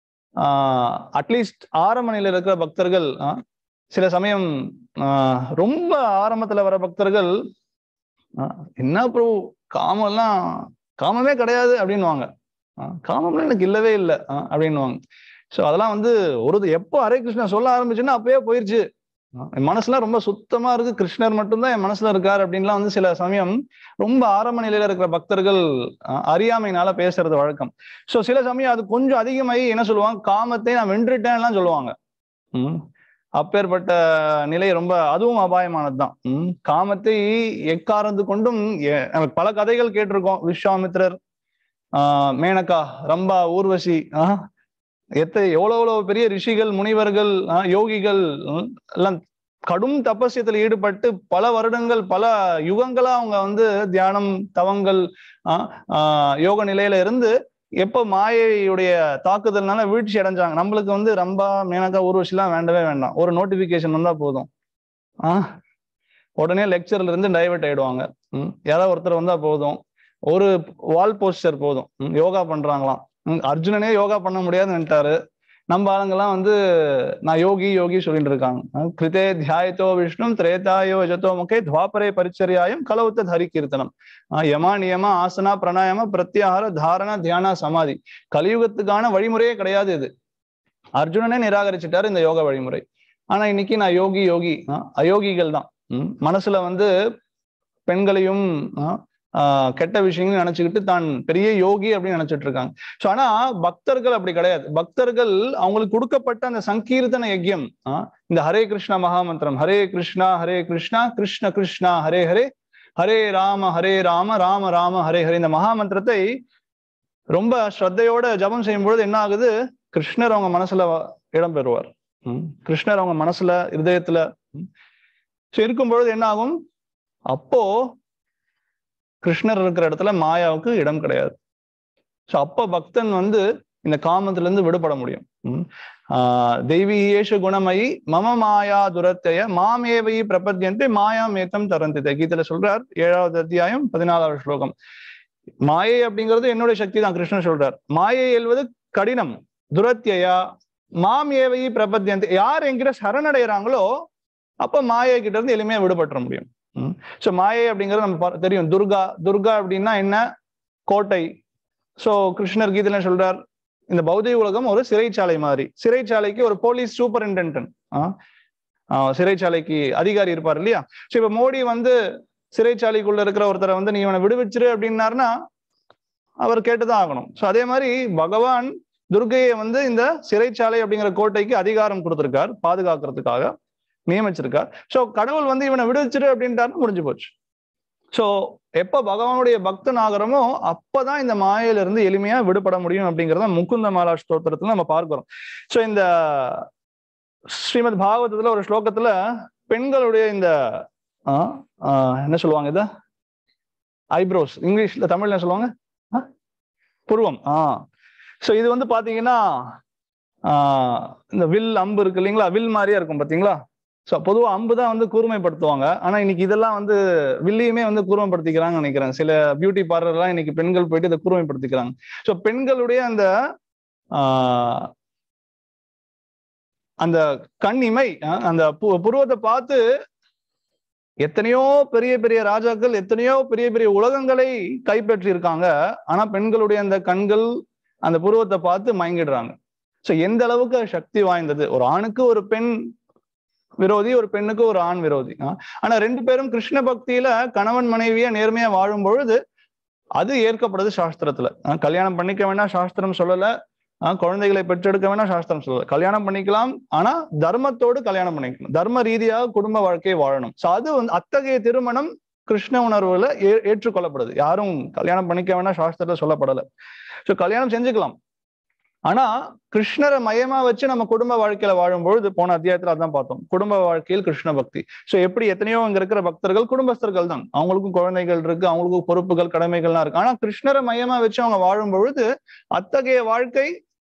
அட்லீஸ்ட் ஆரம்ப நிலையில இருக்கிற பக்தர்கள் ஆஹ் சில சமயம் ஆஹ் ரொம்ப ஆரம்பத்துல வர பக்தர்கள் ஆஹ் என்ன ப்ரோ காமெல்லாம் காமமே கிடையாது அப்படின்னுவாங்க ஆஹ் காமம்லாம் எனக்கு இல்லவே இல்லை அப்படின்னுவாங்க ஸோ அதெல்லாம் வந்து ஒரு எப்போ ஹரே கிருஷ்ணா சொல்ல ஆரம்பிச்சுன்னா அப்பயே போயிருச்சு ஆஹ் என் மனசுலாம் ரொம்ப சுத்தமா இருக்கு கிருஷ்ணர் மட்டும்தான் என் மனசுல இருக்காரு அப்படின்லாம் வந்து சில சமயம் ரொம்ப ஆரம்ப நிலையில இருக்கிற பக்தர்கள் ஆஹ் அறியாமையினால பேசுறது வழக்கம் ஸோ சில சமயம் அது கொஞ்சம் அதிகமாகி என்ன சொல்லுவாங்க காமத்தை நான் வென்றுட்டேன்லாம் சொல்லுவாங்க ம் அப்பேற்பட்ட நிலை ரொம்ப அதுவும் அபாயமானதுதான் உம் காமத்தை எக்காரந்து கொண்டும் எ- நம்ம பல கதைகள் கேட்டிருக்கோம் விஸ்வாமித்ரர் ஆஹ் மேனகா ரம்பா ஊர்வசி ஆஹ் எத்த எவ்வளவு எவ்வளவு பெரிய ரிஷிகள் முனிவர்கள் ஆஹ் யோகிகள் உம், எல்லாம் கடும் தபஸ்யத்தில் ஈடுபட்டு பல வருடங்கள் பல யுகங்களா அவங்க வந்து தியானம் தவங்கள் ஆஹ் ஆஹ் யோக நிலையில இருந்து எப்ப மாயையுடைய தாக்குதல்னால வீழ்ச்சி அடைஞ்சாங்க நம்மளுக்கு வந்து ரம்பா மேனகா ஊர்வசிலாம் வேண்டவே வேண்டாம் ஒரு நோட்டிபிகேஷன் வந்தா போதும் ஆஹ் உடனே லெக்சர்ல இருந்து டைவர்ட் ஆயிடுவாங்க ம், யாராவது ஒருத்தர் வந்தா போதும் ஒரு வால் போஸ்டர் போதும் ம், யோகா பண்றாங்களாம் ம், அர்ஜுனனே யோகா பண்ண முடியாதுன்னு நினைட்டாரு நம்ம ஆளுங்கெல்லாம் வந்து நான் யோகி யோகி சொல்லிட்டு இருக்காங்க அஹ் கிருதே தியாயத்தோ விஷ்ணு திரேதாயோ ஜதோ முகே துவாபரே பரிச்சரியாயம் கலவுத்த ஹரி கீர்த்தனம் ஆஹ் யமா நியம ஆசனா பிராணாயாம பிரத்யாகார தாரணா தியானா சமாதி கலியுகத்துக்கான வழிமுறையே கிடையாது இது அர்ஜுனனே நிராகரிச்சிட்டாரு இந்த யோக வழிமுறை ஆனா இன்னைக்கு நான் யோகி யோகி ஆஹ் அயோகிகள் தான் ம், மனசுல வந்து பெண்களையும் ஆஹ் ஆஹ் கெட்ட விஷயங்களையும் நினைச்சுக்கிட்டு தான் பெரிய யோகி அப்படின்னு நினைச்சிட்டு இருக்காங்க சோ ஆனா பக்தர்கள் அப்படி கிடையாது பக்தர்கள் அவங்களுக்கு கொடுக்கப்பட்ட அந்த சங்கீர்த்தன யஜ்யம் ஆஹ் இந்த ஹரே கிருஷ்ணா மகாமந்திரம் ஹரே கிருஷ்ணா ஹரே கிருஷ்ணா கிருஷ்ண கிருஷ்ணா ஹரே ஹரே ஹரே ராம ஹரே ராம ராம ராம ஹரே ஹரே இந்த மகாமந்திரத்தை ரொம்ப ஸ்ரத்தையோட ஜபம் செய்யும் பொழுது என்ன ஆகுது கிருஷ்ணர் அவங்க மனசுல இடம் பெறுவார் ம். கிருஷ்ணர் அவங்க மனசுல இருதயத்துல ம். So இருக்கும் பொழுது என்ன ஆகும் அப்போ கிருஷ்ணர் இருக்கிற இடத்துல மாயாவுக்கு இடம் கிடையாது ஸோ அப்போ பக்தன் வந்து இந்த காமத்துல இருந்து விடுபட முடியும் ம். ஆஹ் தெய்வீயேஷ குணமயி மம மாயா துரத்தைய மாமேவை பிரபத்தியன்ட்டு மாயா மேத்தம் தரந்தித கீதையில சொல்றார் ஏழாவது அத்தியாயம் பதினாலாவது ஸ்லோகம் மாயை அப்படிங்கிறது என்னுடைய சக்தி தான் கிருஷ்ணன் சொல்றார் மாயை எழுவது கடினம் துரத்தியா மாம் ஏவை பிரபத்தியந்தி யார் என்கிட்ட சரணடைகிறாங்களோ அப்ப மாயை கிட்ட இருந்து எளிமையா விடுபட்டுற முடியும் ஸோ மாயை அப்படிங்கிறது நம்ம பா- தெரியும் துர்கா துர்கா அப்படின்னா என்ன கோட்டை சோ கிருஷ்ணர் கீதையில சொல்றார் இந்த பௌதிக உலகம் ஒரு சிறைச்சாலை மாதிரி சிறைச்சாலைக்கு ஒரு போலீஸ் சூப்பரிண்டென்டன்ட் சிறைச்சாலைக்கு அதிகாரி இருப்பார் இல்லையா ஸோ இப்ப மோடி வந்து சிறைச்சாலைக்குள்ள இருக்கிற ஒருத்தரை வந்து நீ இவனை விடுவிச்சிரு அப்படின்னாருன்னா அவர் கேட்டுதான் ஆகணும் ஸோ அதே மாதிரி பகவான் துர்கையை வந்து இந்த சிறைச்சாலை அப்படிங்கிற கோட்டைக்கு அதிகாரம் கொடுத்திருக்கார் பாதுகாக்கிறதுக்காக நியமிச்சிருக்கார் ஸோ கடவுள் வந்து இவனை விடுவிச்சிரு அப்படின்ட்டாருன்னு முடிஞ்சு போச்சு ஸோ எப்ப பகவானுடைய பக்தன் ஆகிறோமோ அப்பதான் இந்த மாயையில இருந்து எளிமையா விடுபட முடியும் அப்படிங்கிறத முகுந்த மாலா ஸ்தோத்திரத்துல நம்ம பார்க்கிறோம் ஸோ இந்த ஸ்ரீமத் பாகவதத்துல ஒரு ஸ்லோகத்துல பெண்களுடைய இந்த ஆ, ஆ, என்ன சொல்லுவாங்க இத ஐப்ரோஸ் இங்கிலீஷ்ல தமிழ்ல என்ன சொல்லுவாங்க ஆ? புருவம் ஆ ஸோ இது வந்து பாத்தீங்கன்னா ஆ, இந்த வில் அம்பு இருக்கு இல்லைங்களா வில் மாதிரியே இருக்கும் பாத்தீங்களா ஸோ பொதுவா அம்பு தான் வந்து கூர்மைப்படுத்துவாங்க ஆனா இன்னைக்கு இதெல்லாம் வந்து வில்லையுமே வந்து கூர்மைப்படுத்திக்கிறாங்கன்னு நினைக்கிறேன் சில பியூட்டி பார்லர்லாம் இன்னைக்கு பெண்கள் போயிட்டு இதை கூர்மைப்படுத்திக்கிறாங்க ஸோ பெண்களுடைய அந்த ஆஹ் அந்த கண் இமை அஹ் அந்த பு- புருவத்தை பார்த்து எத்தனையோ பெரிய பெரிய ராஜாக்கள் எத்தனையோ பெரிய பெரிய உலகங்களை கைப்பற்றி இருக்காங்க ஆனா பெண்களுடைய அந்த கண்கள் அந்த புருவத்தை பார்த்து மயங்கிடுறாங்க சோ எந்த அளவுக்கு அது சக்தி வாய்ந்தது ஒரு ஆணுக்கு ஒரு பெண் விரோதி ஒரு பெண்ணுக்கு ஒரு ஆண் விரோதி ஆஹ் ஆனா ரெண்டு பேரும் கிருஷ்ண பக்தியில கணவன் மனைவியா நேர்மையா வாழும் பொழுது அது ஏற்கப்படுது சாஸ்திரத்துல ஆஹ் கல்யாணம் பண்ணிக்க வேணா சாஸ்திரம் சொல்லல ஆஹ் குழந்தைகளை பெற்றெடுக்க வேணா சாஸ்திரம் சொல்லல கல்யாணம் பண்ணிக்கலாம் ஆனா தர்மத்தோடு கல்யாணம் பண்ணிக்கணும் தர்ம ரீதியாக குடும்ப வாழ்க்கையை வாழணும் சோ அது வந்து அத்தகைய திருமணம் கிருஷ்ண உணர்வுல ஏ- ஏற்றுக்கொள்ளப்படுது யாரும் கல்யாணம் பண்ணிக்க வேணா சாஸ்திரத்துல சொல்லப்படல சோ கல்யாணம் செஞ்சுக்கலாம் ஆனா கிருஷ்ணரை மையமா வச்சு நம்ம குடும்ப வாழ்க்கையில வாழும் பொழுது போன அத்தியாயத்துல அதான் பார்த்தோம் குடும்ப வாழ்க்கையில் கிருஷ்ண பக்தி சோ எப்படி எத்தனையோ அங்க இருக்கிற பக்தர்கள் குடும்பஸ்தர்கள் தான் அவங்களுக்கும் குழந்தைகள் இருக்கு அவங்களுக்கும் பொறுப்புகள் கடமைகள்லாம் இருக்கு ஆனா கிருஷ்ணரை மையமா வச்சு அவங்க வாழும் பொழுது அத்தகைய வாழ்க்கை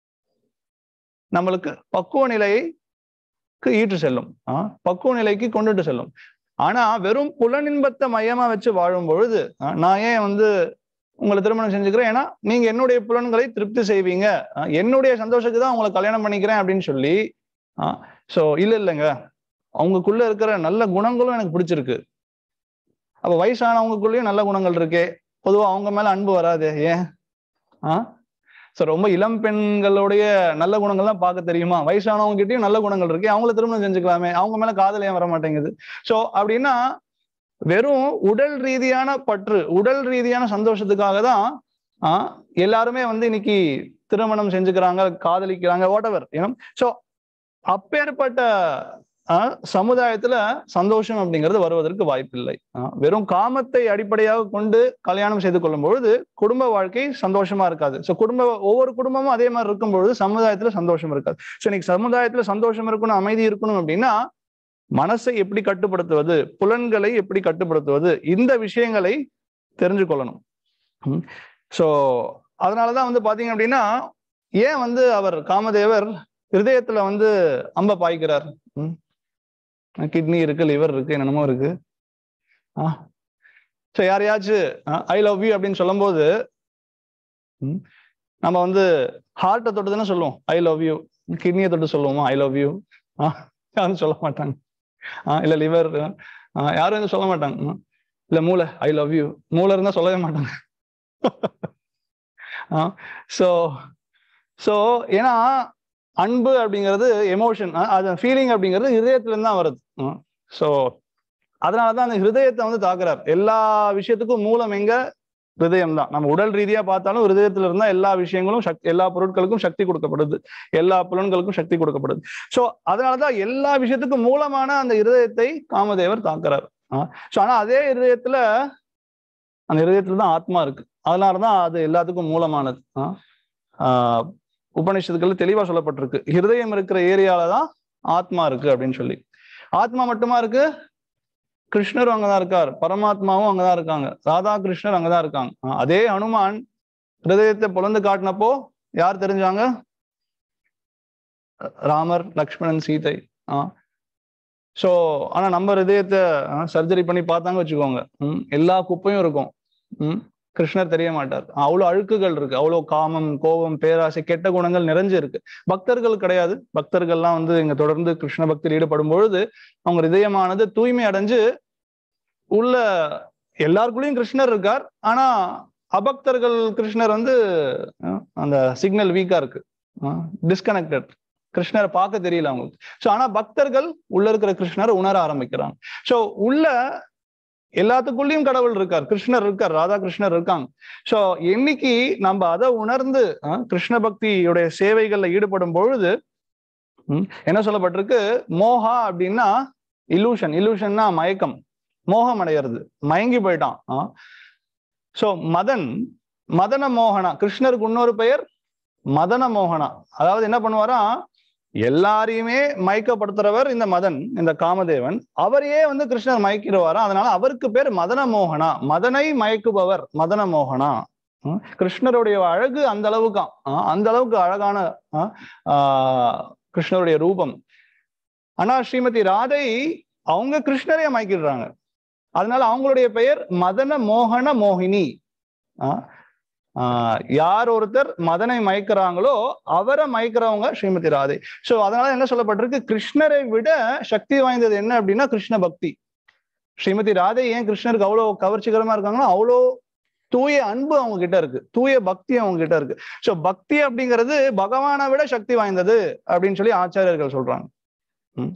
நம்மளுக்கு பக்குவ நிலைக்கு ஈட்டு செல்லும் ஆஹ் பக்குவ நிலைக்கு கொண்டுட்டு செல்லும் ஆனா வெறும் புலனின்பத்தை மையமா வச்சு வாழும் பொழுது ஆஹ் நான் ஏன் வந்து உங்களை திருமணம் செஞ்சுக்கிறேன் ஏன்னா நீங்க என்னுடைய புலன்களை திருப்தி செய்வீங்க ஆஹ் என்னுடைய சந்தோஷத்துக்கு தான் உங்களை கல்யாணம் பண்ணிக்கிறேன் அப்படின்னு சொல்லி ஆஹ் சோ இல்ல இல்லைங்க அவங்களுக்குள்ள இருக்கிற நல்ல குணங்களும் எனக்கு பிடிச்சிருக்கு அப்ப வயசானவங்களுக்குள்ளேயும் நல்ல குணங்கள் இருக்கே பொதுவா அவங்க மேல அன்பு வராது ஏன் ஆஹ் சோ ரொம்ப இளம் பெண்களுடைய நல்ல குணங்கள்லாம் பார்க்க தெரியுமா வயசானவங்க கிட்டயும் நல்ல குணங்கள் இருக்கு அவங்கள திருமணம் செஞ்சுக்கலாமே அவங்க மேல காதல் ஏன் வர மாட்டேங்குது சோ அப்படின்னா வெறும் உடல் ரீதியான பற்று உடல் ரீதியான சந்தோஷத்துக்காக தான் ஆஹ் எல்லாருமே வந்து இன்னைக்கு திருமணம் செஞ்சுக்கிறாங்க காதலிக்கிறாங்க வாட் எவர் சோ அப்பேற்பட்ட ஆஹ் சமுதாயத்துல சந்தோஷம் அப்படிங்கிறது வருவதற்கு வாய்ப்பில்லை ஆஹ் வெறும் காமத்தை அடிப்படையாக கொண்டு கல்யாணம் செய்து கொள்ளும் பொழுது குடும்ப வாழ்க்கை சந்தோஷமா இருக்காது சோ குடும்ப ஒவ்வொரு குடும்பமும் அதே மாதிரி இருக்கும் பொழுது சமுதாயத்துல சந்தோஷம் இருக்காது சோ இன்னைக்கு சமுதாயத்துல சந்தோஷம் இருக்கணும் அமைதி இருக்கணும் அப்படின்னா மனசை எப்படி கட்டுப்படுத்துவது புலன்களை எப்படி கட்டுப்படுத்துவது இந்த விஷயங்களை தெரிஞ்சு கொள்ளணும் சோ அதனாலதான் வந்து பாத்தீங்க அப்படின்னா ஏன் வந்து அவர் காமதேவர் ஹிருதயத்துல வந்து அம்ப பாய்க்கிறார் கிட்னி இருக்கு லிவர் இருக்கு என்னென்னமோ இருக்கு ஆ ஸோ யாரையாச்சும் ஐ லவ் யூ அப்படின்னு சொல்லும்போது ம், நம்ம வந்து ஹார்ட்டை தொட்டு தானே சொல்லுவோம் ஐ லவ் யூ கிட்னியை தொட்டு சொல்லுவோமா ஐ லவ் யூ ஆ யாரும் சொல்ல மாட்டாங்க ஆ இல்ல லிவர் யாரும் எதுவும் சொல்ல மாட்டாங்க ம். இல்ல மூளை ஐ லவ் யூ மூளை இருந்தா சொல்லவே மாட்டாங்க ஆ ஸோ ஸோ ஏன்னா அன்பு அப்படிங்கிறது எமோஷன் அது ஃபீலிங் அப்படிங்கிறது ஹிருதயத்துல இருந்து தான் வருது ஸோ அதனாலதான் அந்த ஹிருதயத்தை வந்து தாக்குறார் எல்லா விஷயத்துக்கும் மூலம் எங்க ஹிருதயம் தான் நம்ம உடல் ரீதியா பார்த்தாலும் ஹிருதயத்துல இருந்தா எல்லா விஷயங்களும் சக்தி எல்லா பொருட்களுக்கும் சக்தி கொடுக்கப்படுது எல்லா புலன்களுக்கும் சக்தி கொடுக்கப்படுது ஸோ அதனாலதான் எல்லா விஷயத்துக்கும் மூலமான அந்த இருதயத்தை காமதேவர் தாக்குறார் ஸோ ஆனா அதே இருதயத்துல அந்த இருதயத்துல தான் ஆத்மா இருக்கு அதனாலதான் அது எல்லாத்துக்கும் மூலமானது ஆஹ் உபநிஷத்துக்கள் தெளிவா சொல்லப்பட்டிருக்கு ஹிருதயம் இருக்கிற ஏரியால தான் ஆத்மா இருக்கு அப்படின்னு சொல்லி ஆத்மா மட்டுமா இருக்கு கிருஷ்ணரும் அங்கதான் இருக்கார் பரமாத்மாவும் அங்கதான் இருக்காங்க ராதா கிருஷ்ணர் அங்கதான் இருக்காங்க ஆஹ் அதே ஹனுமான் ஹிருதயத்தை பொழந்து காட்டினப்போ யார் தெரிஞ்சாங்க ராமர் லக்ஷ்மணன் சீதை ஆஹ் ஸோ ஆனா நம்ம ஹிருதயத்தை சர்ஜரி பண்ணி பார்த்தாங்க வச்சுக்கோங்க ம் எல்லா குப்பையும் இருக்கும் ம் கிருஷ்ணர் தெரிய மாட்டார் அவ்வளவு அழுக்குகள் இருக்கு அவ்வளவு காமம் கோபம் பேராசை கெட்ட குணங்கள் நிறைஞ்சு இருக்கு பக்தர்கள் கிடையாது பக்தர்கள்லாம் வந்து இங்க தொடர்ந்து கிருஷ்ண பக்தியில் ஈடுபடும் பொழுது அவங்க இதயமானது தூய்மை அடைஞ்சு உள்ள எல்லாருக்குள்ளயும் கிருஷ்ணர் இருக்கார் ஆனா அபக்தர்கள் கிருஷ்ணர் வந்து அந்த சிக்னல் வீக்கா இருக்கு டிஸ்கனெக்டட் கிருஷ்ணரை பார்க்க தெரியல அவங்களுக்கு ஸோ ஆனா பக்தர்கள் உள்ள இருக்கிற கிருஷ்ணரை உணர ஆரம்பிக்கிறாங்க ஸோ உள்ள எல்லாத்துக்குள்ளயும் கடவுள் இருக்கார் கிருஷ்ணர் இருக்கார் ராதா கிருஷ்ணர் இருக்காங்க சோ என்னைக்கு நம்ம அதை உணர்ந்து கிருஷ்ண பக்தியுடைய சேவைகள்ல ஈடுபடும் பொழுது என்ன சொல்லப்பட்டிருக்கு மோகா அப்படின்னா இலூஷன் இலூஷன்னா மயக்கம் மோகம் அடையிறது மயங்கி போயிட்டான் சோ மதன் மதன மோகனா கிருஷ்ணருக்கு இன்னொரு பெயர் மதன மோகனா அதாவது என்ன பண்ணுவாரா எல்லாரையுமே மயக்கப்படுத்துறவர் இந்த மதன் இந்த காமதேவன் அவரையே வந்து கிருஷ்ணர் மயக்கிடுவாரா அதனால அவருக்கு பேர் மதன மோகனா மதனை மயக்குபவர் மதன மோகனா கிருஷ்ணருடைய அழகு அந்த அளவுக்கான் அந்த அளவுக்கு அழகான ஆஹ் கிருஷ்ணருடைய ரூபம் ஆனா ஸ்ரீமதி ராதை அவங்க கிருஷ்ணரையே மயக்கிடுறாங்க அதனால அவங்களுடைய பெயர் மதன மோகன மோகினி ஆஹ் யார் ஒருத்தர் மதனை மயக்கிறாங்களோ அவரை மயக்கிறவங்க ஸ்ரீமதி ராதை சோ அதனால என்ன சொல்லப்பட்டிருக்கு கிருஷ்ணரை விட சக்தி வாய்ந்தது என்ன அப்படின்னா கிருஷ்ண பக்தி ஸ்ரீமதி ராதை ஏன் கிருஷ்ணருக்கு அவ்வளவு கவர்ச்சிகரமா இருக்காங்கன்னா அவ்வளோ தூய அன்பு அவங்க கிட்ட இருக்கு தூய பக்தி அவங்க கிட்ட இருக்கு சோ பக்தி அப்படிங்கிறது பகவானை விட சக்தி வாய்ந்தது அப்படின்னு சொல்லி ஆச்சாரியர்கள் சொல்றாங்க ம்.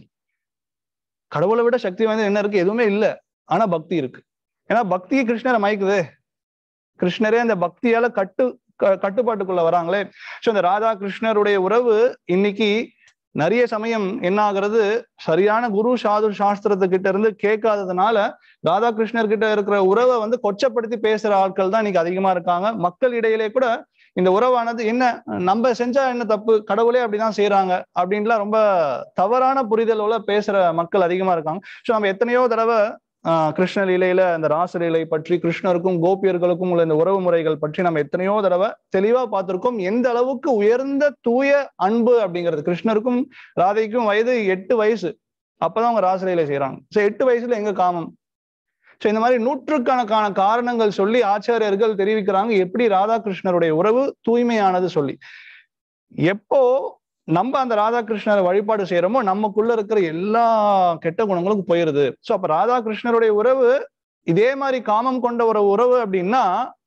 கடவுளை விட சக்தி வாய்ந்தது என்ன இருக்கு எதுவுமே இல்ல ஆனா பக்தி இருக்கு ஏன்னா பக்தி கிருஷ்ணரை மயக்குது கிருஷ்ணரே அந்த பக்தியால கட்டு க- கட்டுப்பாட்டுக்குள்ள வராங்களே சோ இந்த ராதா கிருஷ்ணருடைய உறவு இன்னைக்கு நிறைய சமயம் என்ன ஆகுறது சரியான குரு சாது சாஸ்திரத்துக்கிட்ட இருந்து கேட்காததுனால ராதா கிருஷ்ணர் கிட்ட இருக்கிற உறவை வந்து கொச்சப்படுத்தி பேசுற ஆட்கள் தான் இன்னைக்கு அதிகமா இருக்காங்க மக்கள் இடையிலே கூட இந்த உறவானது என்ன நம்ம செஞ்சா என்ன தப்பு கடவுளே அப்படிதான் செய்யறாங்க அப்படின்லாம் ரொம்ப தவறான புரிதலோட பேசுற மக்கள் அதிகமா இருக்காங்க ஸோ நம்ம எத்தனையோ தடவை ஆஹ் கிருஷ்ண லீலையில இந்த ராசலீலை பற்றி கிருஷ்ணருக்கும் கோபியர்களுக்கும் உள்ள இந்த உறவு முறைகள் பற்றி நம்ம எத்தனையோ தடவை தெளிவா பார்த்திருக்கோம் எந்த அளவுக்கு உயர்ந்த தூய அன்பு அப்படிங்கிறது கிருஷ்ணருக்கும் ராதைக்கும் வயது எட்டு வயசு அப்பதான் அவங்க ராசலீலை செய்யறாங்க ஸோ எட்டு வயசுல எங்க காமம் ஸோ இந்த மாதிரி நூற்றுக்கணக்கான காரணங்கள் சொல்லி ஆச்சாரியர்கள் தெரிவிக்கிறாங்க எப்படி ராதாகிருஷ்ணருடைய உறவு தூய்மையானது சொல்லி எப்போ நம்ம அந்த ராதாகிருஷ்ணரை வழிபாடு செய்யறோமோ நமக்குள்ள இருக்கிற எல்லா கெட்ட குணங்களும் போயிருது ஸோ அப்ப ராதாகிருஷ்ணருடைய உறவு இதே மாதிரி காமம் கொண்ட ஒரு உறவு அப்படின்னா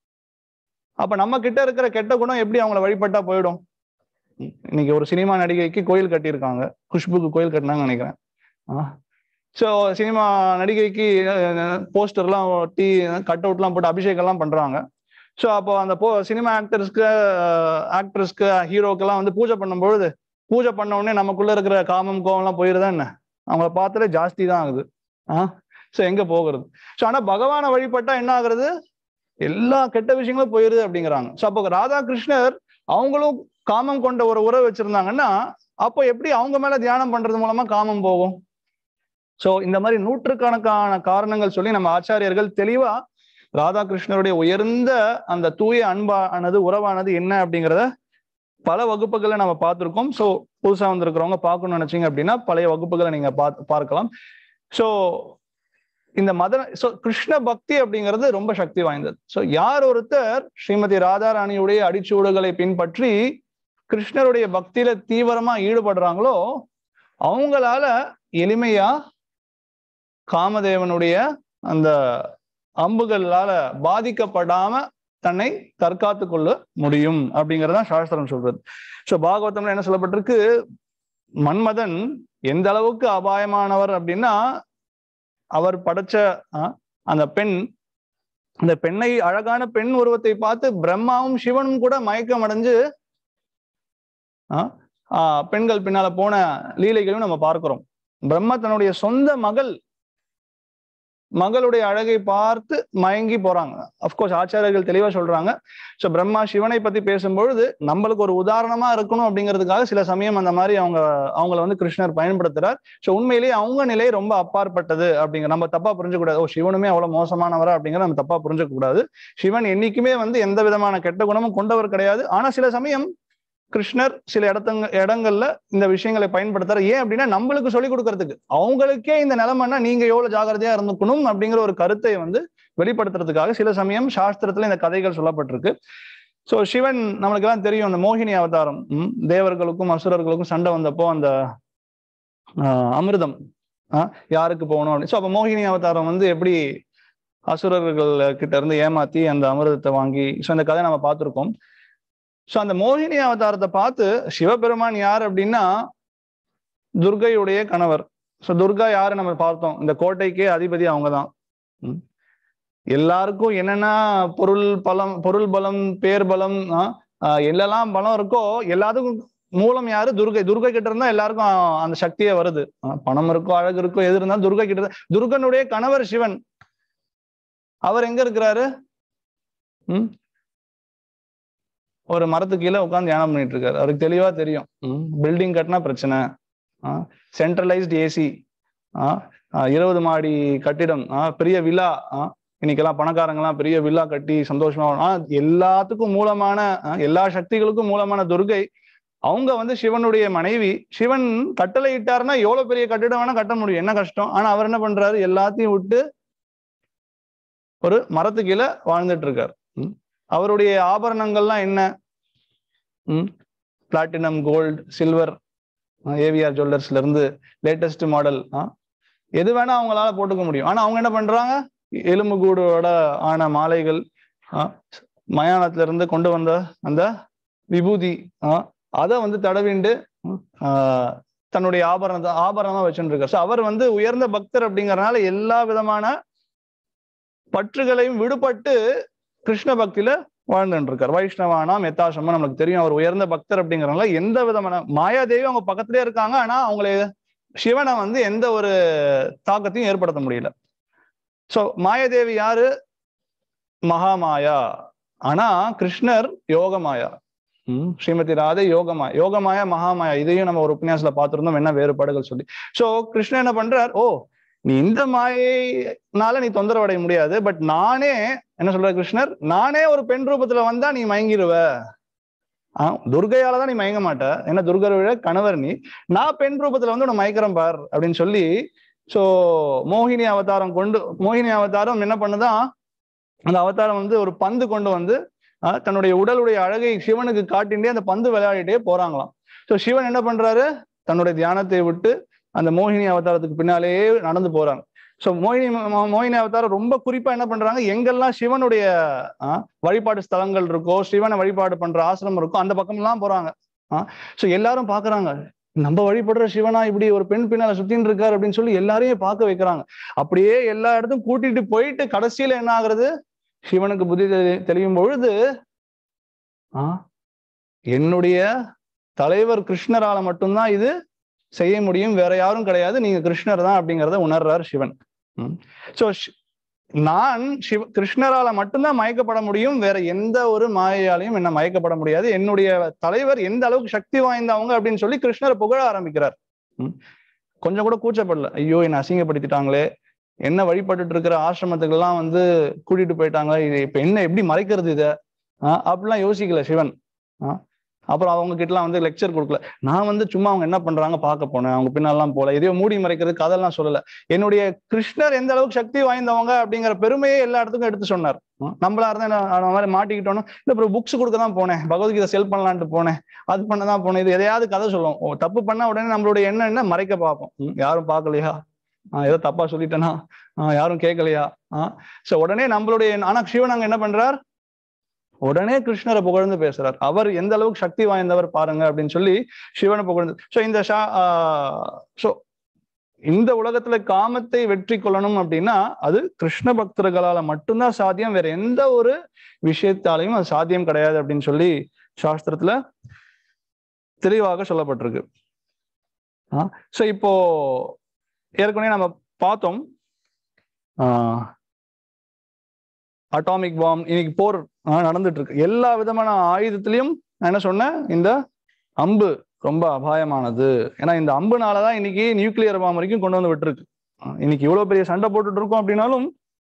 அப்ப நம்ம கிட்ட இருக்கிற கெட்ட குணம் எப்படி அவங்கள வழிபட்டா போயிடும் இன்னைக்கு ஒரு சினிமா நடிகைக்கு கோயில் கட்டியிருக்காங்க குஷ்புக்கு கோயில் கட்டினாங்கன்னு நினைக்கிறேன் ஆஹ் ஸோ சினிமா நடிகைக்கு போஸ்டர்லாம் ஒட்டி கட் அவுட்லாம் போட்டு அபிஷேகம்லாம் பண்றாங்க ஸோ அப்போ அந்த போ சினிமா ஆக்டர்ஸ்க்கு ஆக்ட்ரஸ்க்கு ஹீரோக்கெல்லாம் வந்து பூஜை பண்ணும்பொழுது பூஜை பண்ண உடனே நமக்குள்ள இருக்கிற காமம் கோவம்லாம் போயிருதா என்ன அவங்கள பார்த்தாலே ஜாஸ்தி தான் ஆகுது ஆ ஸோ எங்க போகிறது ஸோ ஆனா பகவானை வழிபட்டா என்ன ஆகுறது எல்லா கெட்ட விஷயங்களும் போயிருது அப்படிங்கிறாங்க ஸோ அப்போ ராதாகிருஷ்ணர் அவங்களும் காமம் கொண்ட ஒரு உறவு வச்சிருந்தாங்கன்னா அப்போ எப்படி அவங்க மேல தியானம் பண்றது மூலமா காமம் போகும் சோ இந்த மாதிரி நூற்றுக்கணக்கான காரணங்கள் சொல்லி நம்ம ஆச்சாரியர்கள் தெளிவா ராதாகிருஷ்ணருடைய உயர்ந்த அந்த தூய அன்பானது உறவானது என்ன அப்படிங்கிறத பல வகுப்புகளை நம்ம பார்த்துருக்கோம் ஸோ புதுசா வந்திருக்கிறவங்க பார்க்கணும்னு நினைச்சீங்க அப்படின்னா பழைய வகுப்புகளை நீங்க பார்த்து பார்க்கலாம் ஸோ இந்த மத ஸோ கிருஷ்ண பக்தி அப்படிங்கிறது ரொம்ப சக்தி வாய்ந்தது ஸோ யார் ஒருத்தர் ஸ்ரீமதி ராதாராணியுடைய அடிச்சூடுகளை பின்பற்றி கிருஷ்ணருடைய பக்தியில தீவிரமா ஈடுபடுறாங்களோ அவங்களால எளிமையா காமதேவனுடைய அந்த அம்புகளால பாதிக்கப்படாம தன்னை தற்காத்து கொள்ள முடியும் அப்படிங்கறதான் சாஸ்திரம் சொல்றது சோ பாகவதம்ல என்ன சொல்லப்பட்டிருக்கு மன்மதன் எந்த அளவுக்கு அபாயமானவர் அப்படின்னா அவர் படைச்ச அந்த பெண் அந்த பெண்ணை அழகான பெண் உருவத்தை பார்த்து பிரம்மாவும் சிவனும் கூட மயக்கம் அடைஞ்சு பெண்கள் பின்னால போன லீலைகளையும் நம்ம பார்க்கிறோம் பிரம்மா தன்னுடைய சொந்த மகள் மகளுடைய அழகை பார்த்து மயங்கி போறாங்க அப்கோர்ஸ் ஆச்சாரியர்கள் தெளிவா சொல்றாங்க ஸோ பிரம்மா சிவனை பத்தி பேசும்பொழுது நம்மளுக்கு ஒரு உதாரணமா இருக்கணும் அப்படிங்கிறதுக்காக சில சமயம் அந்த மாதிரி அவங்க அவங்கள வந்து கிருஷ்ணர் பயன்படுத்துறார் ஸோ உண்மையிலேயே அவங்க நிலை ரொம்ப அப்பாற்பட்டது அப்படிங்கிற நம்ம தப்பா புரிஞ்சக்கூடாது ஓ சிவனுமே அவ்வளவு மோசமானவரா அப்படிங்கிற நம்ம தப்பா புரிஞ்சுக்க கூடாது சிவன் என்னைக்குமே வந்து எந்த விதமான கெட்ட குணமும் கொண்டவர் கிடையாது ஆனா சில சமயம் கிருஷ்ணர் சில இடத்தங்க இடங்கள்ல இந்த விஷயங்களை பயன்படுத்துற ஏன் அப்படின்னா நம்மளுக்கு சொல்லிக் கொடுக்கறதுக்கு அவங்களுக்கே இந்த நிலைமைன்னா நீங்க எவ்வளவு ஜாகிரதையா இருந்துக்கணும் அப்படிங்கிற ஒரு கருத்தை வந்து வெளிப்படுத்துறதுக்காக சில சமயம் சாஸ்திரத்துல இந்த கதைகள் சொல்லப்பட்டிருக்கு சோ சிவன் நம்மளுக்கு எல்லாம் தெரியும் அந்த மோகினி அவதாரம் தேவர்களுக்கும் அசுரர்களுக்கும் சண்டை வந்தப்போ அந்த அமிர்தம் யாருக்கு போகணும் அப்படின்னு ஸோ அப்போ மோகினி அவதாரம் வந்து எப்படி அசுரர்கள் கிட்ட இருந்து ஏமாத்தி அந்த அமிர்தத்தை வாங்கி ஸோ அந்த கதை நம்ம பார்த்துருக்கோம் ஸோ அந்த மோகினி அவதாரத்தை பார்த்து சிவபெருமான் யார் அப்படின்னா துர்கையுடைய கணவர் ஸோ துர்கா யாரு நம்ம பார்த்தோம் இந்த கோட்டைக்கே அதிபதி அவங்க தான் எல்லாருக்கும் என்னென்ன பொருள் பலம் பொருள் பலம் பேர் பலம் எல்லாம் பலம் இருக்கோ எல்லாத்துக்கும் மூலம் யாரு துர்கை துர்கை கிட்ட இருந்தா எல்லாருக்கும் அந்த சக்தியே வருது பணம் இருக்கோ அழகு இருக்கோ எது இருந்தாலும் துர்கை கிட்ட துர்கனுடைய கணவர் சிவன் அவர் எங்க இருக்கிறாரு உம் ஒரு மரத்துக்கு கீழே உட்காந்து தியானம் பண்ணிட்டு இருக்காரு அவருக்கு தெளிவா தெரியும் பில்டிங் கட்டினா பிரச்சனை சென்ட்ரலைஸ்டு ஏசி இருபது மாடி கட்டிடம் பெரிய விழா இன்னைக்கெல்லாம் பணக்காரங்கெல்லாம் பெரிய விழா கட்டி சந்தோஷமா ஆஹ் எல்லாத்துக்கும் மூலமான எல்லா சக்திகளுக்கும் மூலமான துர்கை அவங்க வந்து சிவனுடைய மனைவி சிவன் கட்டளை இட்டாருன்னா எவ்வளவு பெரிய கட்டிடம் வேணா கட்ட முடியும் என்ன கஷ்டம் ஆனா அவர் என்ன பண்றாரு எல்லாத்தையும் விட்டு ஒரு மரத்து கீழே வாழ்ந்துட்டு இருக்காரு அவருடைய ஆபரணங்கள்லாம் என்ன ம் பிளாட்டினம் கோல்டு சில்வர் ஏவிஆர் ஜுவல்லர்ஸ்ல இருந்து லேட்டஸ்ட் மாடல் எது வேணா அவங்களால போட்டுக்க முடியும் ஆனா அவங்க என்ன பண்றாங்க எலும்பு கூடோட ஆன மாலைகள் மயானத்துல இருந்து கொண்டு வந்த அந்த விபூதி அதை வந்து தடவிண்டு ஆஹ் தன்னுடைய ஆபரணத்தை ஆபரணமா வச்சுட்டு இருக்கார் ஸோ அவர் வந்து உயர்ந்த பக்தர் அப்படிங்கறதுனால எல்லா விதமான பற்றுகளையும் விடுபட்டு கிருஷ்ண பக்தியில வாழ்ந்துட்டு இருக்கார் வைஷ்ணவானாம் எத்தாசமா நமக்கு தெரியும் அவர் உயர்ந்த பக்தர் அப்படிங்கறதுனால எந்த விதமான மாயாதேவி அவங்க பக்கத்திலே இருக்காங்க ஆனா அவங்களை சிவனை வந்து எந்த ஒரு தாக்கத்தையும் ஏற்படுத்த முடியல சோ மாயாதேவி யாரு மகாமாயா ஆனா கிருஷ்ணர் யோகமாயா உம் ஸ்ரீமதி ராதே யோகமாயா யோகமாயா மகாமாயா இதையும் நம்ம ஒரு உபன்யாசத்துல பார்த்திருந்தோம் என்ன வேறுபாடுகள் சொல்லி சோ கிருஷ்ணன் என்ன பண்றார் ஓ நீ இந்த மாயினால நீ தொந்தரவு அடைய முடியாது பட் நானே என்ன சொல்ற கிருஷ்ணர் நானே ஒரு பெண் ரூபத்துல வந்தா நீ மயங்கிடுவ ஆஹ் துர்கையால தான் நீ மயங்க மாட்ட ஏன்னா துர்கரோட கணவர் நீ நான் பெண் ரூபத்துல வந்து உன்னை மயக்கிறேன் பார் அப்படின்னு சொல்லி சோ மோகினி அவதாரம் கொண்டு மோகினி அவதாரம் என்ன பண்ணுதான் அந்த அவதாரம் வந்து ஒரு பந்து கொண்டு வந்து தன்னுடைய உடலுடைய அழகை சிவனுக்கு காட்டிண்டே அந்த பந்து விளையாடிட்டே போறாங்களாம் ஸோ சிவன் என்ன பண்றாரு தன்னுடைய தியானத்தை விட்டு அந்த மோகினி அவதாரத்துக்கு பின்னாலேயே நடந்து போறாங்க ஸோ மோகினி மோகினி அவதாரம் ரொம்ப குறிப்பா என்ன பண்றாங்க எங்கெல்லாம் சிவனுடைய வழிபாடு ஸ்தலங்கள் இருக்கோ சிவனை வழிபாடு பண்ற ஆசிரமம் இருக்கோ அந்த பக்கம் எல்லாம் போறாங்க ஆஹ் ஸோ எல்லாரும் பாக்குறாங்க நம்ம வழிபடுற சிவனா இப்படி ஒரு பெண் பின்னால சுத்தின்னு இருக்காரு அப்படின்னு சொல்லி எல்லாரையும் பார்க்க வைக்கிறாங்க அப்படியே எல்லா இடத்தும் கூட்டிட்டு போயிட்டு கடைசியில என்ன ஆகுறது சிவனுக்கு புத்தி தெளியும் பொழுது ஆஹ் என்னுடைய தலைவர் கிருஷ்ணரால மட்டும்தான் இது செய்ய முடியும் வேற யாரும் கிடையாது நீங்க கிருஷ்ணர் தான் அப்படிங்கிறத உணர்றார் சிவன் சோ நான் சிவ கிருஷ்ணரால மட்டும்தான் மயக்கப்பட முடியும் வேற எந்த ஒரு மாயையாலையும் என்ன மயக்கப்பட முடியாது என்னுடைய தலைவர் எந்த அளவுக்கு சக்தி வாய்ந்தவங்க அப்படின்னு சொல்லி கிருஷ்ணரை புகழ ஆரம்பிக்கிறார் கொஞ்சம் கூட கூச்சப்படல ஐயோ என்ன அசிங்கப்படுத்திட்டாங்களே என்ன வழிபட்டுட்டு இருக்கிற ஆசிரமத்துக்கு எல்லாம் வந்து கூட்டிட்டு போயிட்டாங்க இது இப்ப என்ன எப்படி மறைக்கிறது இத ஆஹ் அப்படிலாம் யோசிக்கல சிவன் ஆஹ் அப்புறம் அவங்க கிட்ட எல்லாம் வந்து லெக்சர் கொடுக்கல நான் வந்து சும்மா அவங்க என்ன பண்றாங்க பார்க்க போனேன் அவங்க பின்னாலாம் போல எதையோ மூடி மறைக்கிறது கதெல்லாம் சொல்லல என்னுடைய கிருஷ்ணர் எந்த அளவுக்கு சக்தி வாய்ந்தவங்க அப்படிங்கிற பெருமையை எல்லா இடத்துக்கும் எடுத்து சொன்னார் நம்மளா இருந்தா அந்த மாதிரி மாட்டிக்கிட்டோம் இல்ல அப்புறம் புக்ஸ் கொடுக்க தான் போனேன் பகவத்கீதை செல் பண்ணலான்ட்டு போனேன் அது பண்ணதான் போனேன் இது எதையாவது கதை சொல்லுவோம் தப்பு பண்ணா உடனே நம்மளுடைய எண்ணம் என்ன மறைக்க பார்ப்போம் யாரும் பார்க்கலையா ஆஹ் ஏதோ தப்பா சொல்லிட்டேனா ஆஹ் யாரும் கேட்கலையா ஆஹ் சோ உடனே நம்மளுடைய ஆனா சிவன் அங்க என்ன பண்றார் உடனே கிருஷ்ணரை புகழ்ந்து பேசுறார் அவர் எந்த அளவுக்கு சக்தி வாய்ந்தவர் பாருங்க அப்படின்னு சொல்லி சிவனை புகழ்ந்து சோ இந்த ஷா சோ இந்த உலகத்துல காமத்தை வெற்றி கொள்ளணும் அப்படின்னா அது கிருஷ்ண பக்தர்களால மட்டும்தான் சாத்தியம் வேற எந்த ஒரு விஷயத்தாலையும் அது சாத்தியம் கிடையாது அப்படின்னு சொல்லி சாஸ்திரத்துல தெளிவாக சொல்லப்பட்டிருக்கு சோ இப்போ ஏற்கனவே நம்ம பார்த்தோம் அட்டாமிக் பாம் இன்னைக்கு போர் நடந்துட்டு இருக்கு எல்லா விதமான ஆயுதத்திலையும் நான் என்ன சொன்னேன் இந்த அம்பு ரொம்ப அபாயமானது ஏன்னா இந்த அம்புனாலதான் இன்னைக்கு நியூக்ளியர் பாம் வரைக்கும் கொண்டு வந்து விட்டுருக்கு இன்னைக்கு இவ்வளவு பெரிய சண்டை போட்டுட்டு இருக்கோம் அப்படின்னாலும்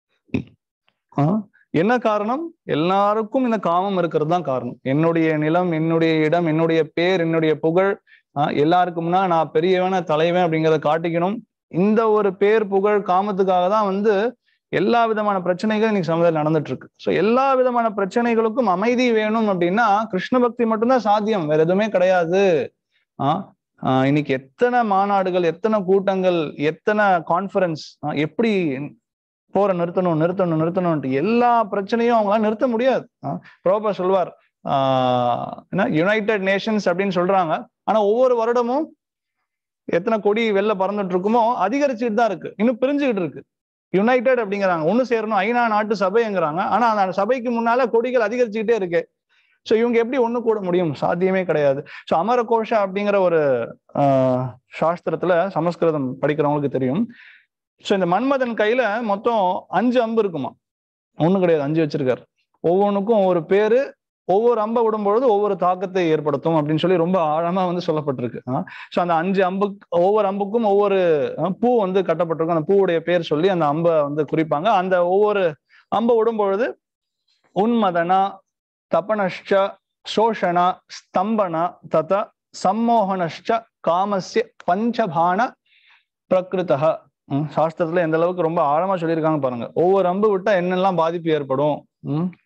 என்ன காரணம் எல்லாருக்கும் இந்த காமம் இருக்கிறது தான் காரணம் என்னுடைய நிலம் என்னுடைய இடம் என்னுடைய பேர் என்னுடைய புகழ் எல்லாருக்கும் முன்னா நான் பெரியவன தலைவன் அப்படிங்கிறத காட்டிக்கணும் இந்த ஒரு பேர் புகழ் காமத்துக்காக தான் வந்து எல்லா விதமான பிரச்சனைகள் இன்னைக்கு சமுதாயம் நடந்துட்டு இருக்கு ஸோ எல்லா விதமான பிரச்சனைகளுக்கும் அமைதி வேணும் அப்படின்னா கிருஷ்ண பக்தி மட்டும்தான் சாத்தியம் வேற எதுவுமே கிடையாது ஆஹ் இன்னைக்கு எத்தனை மாநாடுகள் எத்தனை கூட்டங்கள் எத்தனை கான்ஃபரன்ஸ் எப்படி போற நிறுத்தணும் நிறுத்தணும் நிறுத்தணும்ட்டு எல்லா பிரச்சனையும் அவங்களால நிறுத்த முடியாது ப்ரோபா சொல்வார் ஆஹ் என்ன யுனைடெட் நேஷன்ஸ் அப்படின்னு சொல்றாங்க ஆனா ஒவ்வொரு வருடமும் எத்தனை கொடி வெளில பறந்துட்டு இருக்குமோ அதிகரிச்சுட்டு தான் இருக்கு இன்னும் பிரிஞ்சுக்கிட்டு இருக்கு யுனைடெட் அப்படிங்கிறாங்க ஒண்ணு சேரணும் ஐநா நாட்டு சபைங்கிறாங்க ஆனா அந்த சபைக்கு முன்னால கொடிகள் அதிகரிச்சுக்கிட்டே இருக்கு ஸோ இவங்க எப்படி ஒண்ணு கூட முடியும் சாத்தியமே கிடையாது ஸோ அமர கோஷா அப்படிங்கிற ஒரு சாஸ்திரத்துல சமஸ்கிருதம் படிக்கிறவங்களுக்கு தெரியும் ஸோ இந்த மன்மதன் கையில மொத்தம் அஞ்சு அம்பு இருக்குமா ஒன்றும் கிடையாது அஞ்சு வச்சிருக்காரு ஒவ்வொன்றுக்கும் ஒவ்வொரு பேரு ஒவ்வொரு அம்பை விடும்பொழுது ஒவ்வொரு தாக்கத்தை ஏற்படுத்தும் அப்படின்னு சொல்லி ரொம்ப ஆழமா வந்து சொல்லப்பட்டிருக்கு ஸோ அந்த அஞ்சு அம்பு ஒவ்வொரு அம்புக்கும் ஒவ்வொரு பூ வந்து கட்டப்பட்டிருக்கும் அந்த பூவுடைய பேர் சொல்லி அந்த அம்பை வந்து குறிப்பாங்க அந்த ஒவ்வொரு அம்பை விடும்பொழுது உன்மதனா தபனஷ்ட சோஷண ஸ்தம்பன தத சம்மோகனஷ்ட காமஸ்ய பஞ்சபான பிரகிருத்தக சாஸ்திரத்துல எந்த அளவுக்கு ரொம்ப ஆழமா சொல்லியிருக்காங்க பாருங்க ஒவ்வொரு அம்பு விட்டா என்னெல்லாம் பாதிப்பு ஏற்படும் உம்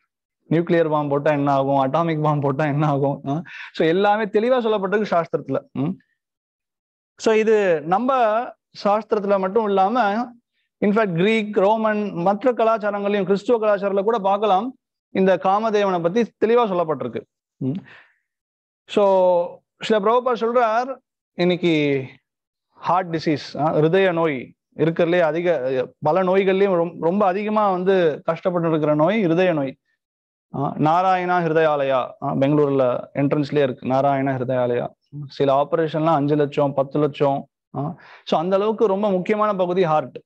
நியூக்ளியர் பாம்பு போட்டா என்ன ஆகும் அட்டாமிக் பாம்பு போட்டா என்ன ஆகும் ஸோ எல்லாமே தெளிவா சொல்லப்பட்டிருக்கு சாஸ்திரத்துல ஸோ இது நம்ம சாஸ்திரத்துல மட்டும் இல்லாம இன்ஃபேக்ட் கிரீக் ரோமன் மற்ற கலாச்சாரங்களையும் கிறிஸ்துவ கலாச்சாரத்துல கூட பார்க்கலாம் இந்த காமதேவனை பத்தி தெளிவா சொல்லப்பட்டிருக்கு ஸோ சில பிரபா சொல்றார் இன்னைக்கு ஹார்ட் டிசீஸ் ஹிருதய நோய் இருக்கிறதுலே அதிக பல நோய்கள்லயும் ரொம்ப அதிகமா வந்து கஷ்டப்பட்டு இருக்கிற நோய் ஹிருதய நோய் நாராயணா ஹிருதயாலயா பெங்களூர்ல என்ட்ரன்ஸ்லயே இருக்கு நாராயணா ஹிருதயாலயா சில ஆபரேஷன்லாம் அஞ்சு லட்சம் பத்து லட்சம் ஸோ அந்த அளவுக்கு ரொம்ப முக்கியமான பகுதி ஹார்ட்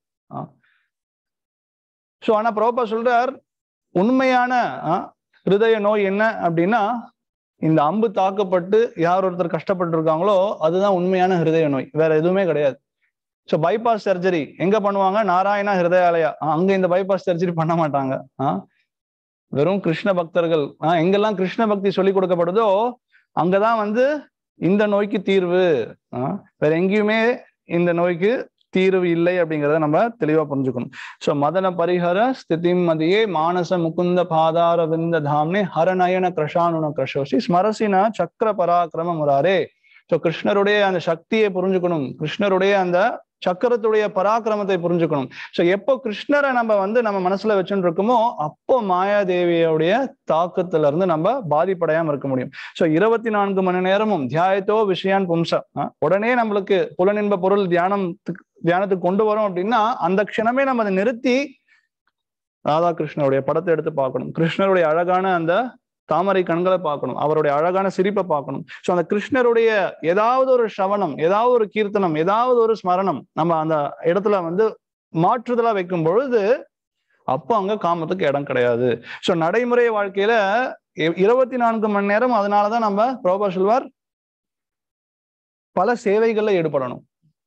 ஸோ ஆனா ப்ரோப்பா சொல்றார் உண்மையான ஹிருதய நோய் என்ன அப்படின்னா இந்த அம்பு தாக்கப்பட்டு யார் ஒருத்தர் கஷ்டப்பட்டு இருக்காங்களோ அதுதான் உண்மையான ஹிருதய நோய் வேற எதுவுமே கிடையாது ஸோ பைபாஸ் சர்ஜரி எங்க பண்ணுவாங்க நாராயணா ஹிருதயாலயா அங்க இந்த பைபாஸ் சர்ஜரி பண்ண மாட்டாங்க ஆஹ் வெறும் கிருஷ்ண பக்தர்கள் ஆஹ் எங்கெல்லாம் கிருஷ்ண பக்தி சொல்லி கொடுக்கப்படுதோ அங்கதான் வந்து இந்த நோய்க்கு தீர்வு ஆஹ் வேற எங்கேயுமே இந்த நோய்க்கு தீர்வு இல்லை அப்படிங்கிறத நம்ம தெளிவா புரிஞ்சுக்கணும் ஸோ மதன பரிஹர ஸ்திதி மதியே மானச முகுந்த பாதார விந்த தாம்னே ஹரநயன கிரஷானுன கிரஷோசி ஸ்மரசின சக்கர பராக்கிரம முராரே ஸோ கிருஷ்ணருடைய அந்த சக்தியை புரிஞ்சுக்கணும் கிருஷ்ணருடைய அந்த சக்கரத்துடைய பராக்கிரமத்தை புரிஞ்சுக்கணும் ஸோ எப்போ கிருஷ்ணரை நம்ம வந்து நம்ம மனசுல வச்சுட்டு இருக்கோமோ அப்போ மாயாதேவியோடைய தாக்கத்துல இருந்து நம்ம பாதிப்படையாம இருக்க முடியும் ஸோ இருபத்தி நான்கு மணி நேரமும் தியாயத்தோ விஷயான் பும்ச உடனே நம்மளுக்கு புலனின்ப பொருள் தியானத்துக்கு தியானத்துக்கு கொண்டு வரோம் அப்படின்னா அந்த க்ஷணமே நம்ம அதை நிறுத்தி ராதாகிருஷ்ணருடைய படத்தை எடுத்து பார்க்கணும் கிருஷ்ணருடைய அழகான அந்த தாமரை கண்களை பார்க்கணும் அவருடைய அழகான சிரிப்பை பார்க்கணும் ஸோ அந்த கிருஷ்ணருடைய ஏதாவது ஒரு சவனம் ஏதாவது ஒரு கீர்த்தனம் ஏதாவது ஒரு ஸ்மரணம் நம்ம அந்த இடத்துல வந்து மாற்றுதலா வைக்கும் பொழுது அப்போ அங்க காமத்துக்கு இடம் கிடையாது ஸோ நடைமுறை வாழ்க்கையில இருபத்தி நான்கு மணி நேரம் அதனாலதான் நம்ம ப்ரோபா சொல்வார் பல சேவைகள்ல ஈடுபடணும்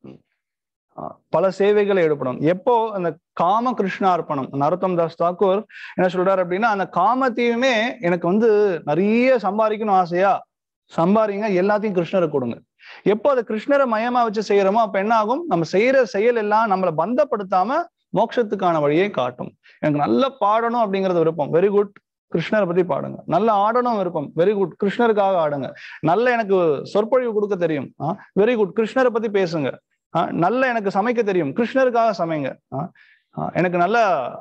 பல சேவைகளை ஈடுபடும் எப்போ அந்த காம கிருஷ்ணார்ப்பணம் நரோத்தம் தாஸ் தாக்கூர் என்ன சொல்றாரு அப்படின்னா அந்த காமத்தையுமே எனக்கு வந்து நிறைய சம்பாதிக்கணும் ஆசையா சம்பாதிங்க எல்லாத்தையும் கிருஷ்ணரை கொடுங்க எப்போ அதை கிருஷ்ணரை மயமா வச்சு செய்யறோமோ அப்ப என்ன ஆகும் நம்ம செய்யற செயல் எல்லாம் நம்மளை பந்தப்படுத்தாம மோட்சத்துக்கான வழியை காட்டும் எனக்கு நல்லா பாடணும் அப்படிங்கறது விருப்பம் வெரி குட் கிருஷ்ணரை பத்தி பாடுங்க நல்ல ஆடணும் விருப்பம் வெரி குட் கிருஷ்ணருக்காக ஆடுங்க நல்ல எனக்கு சொற்பொழிவு கொடுக்க தெரியும் வெரி குட் கிருஷ்ணரை பத்தி பேசுங்க நல்ல எனக்கு சமைக்க தெரியும் கிருஷ்ணருக்காக சமைங்க எனக்கு நல்ல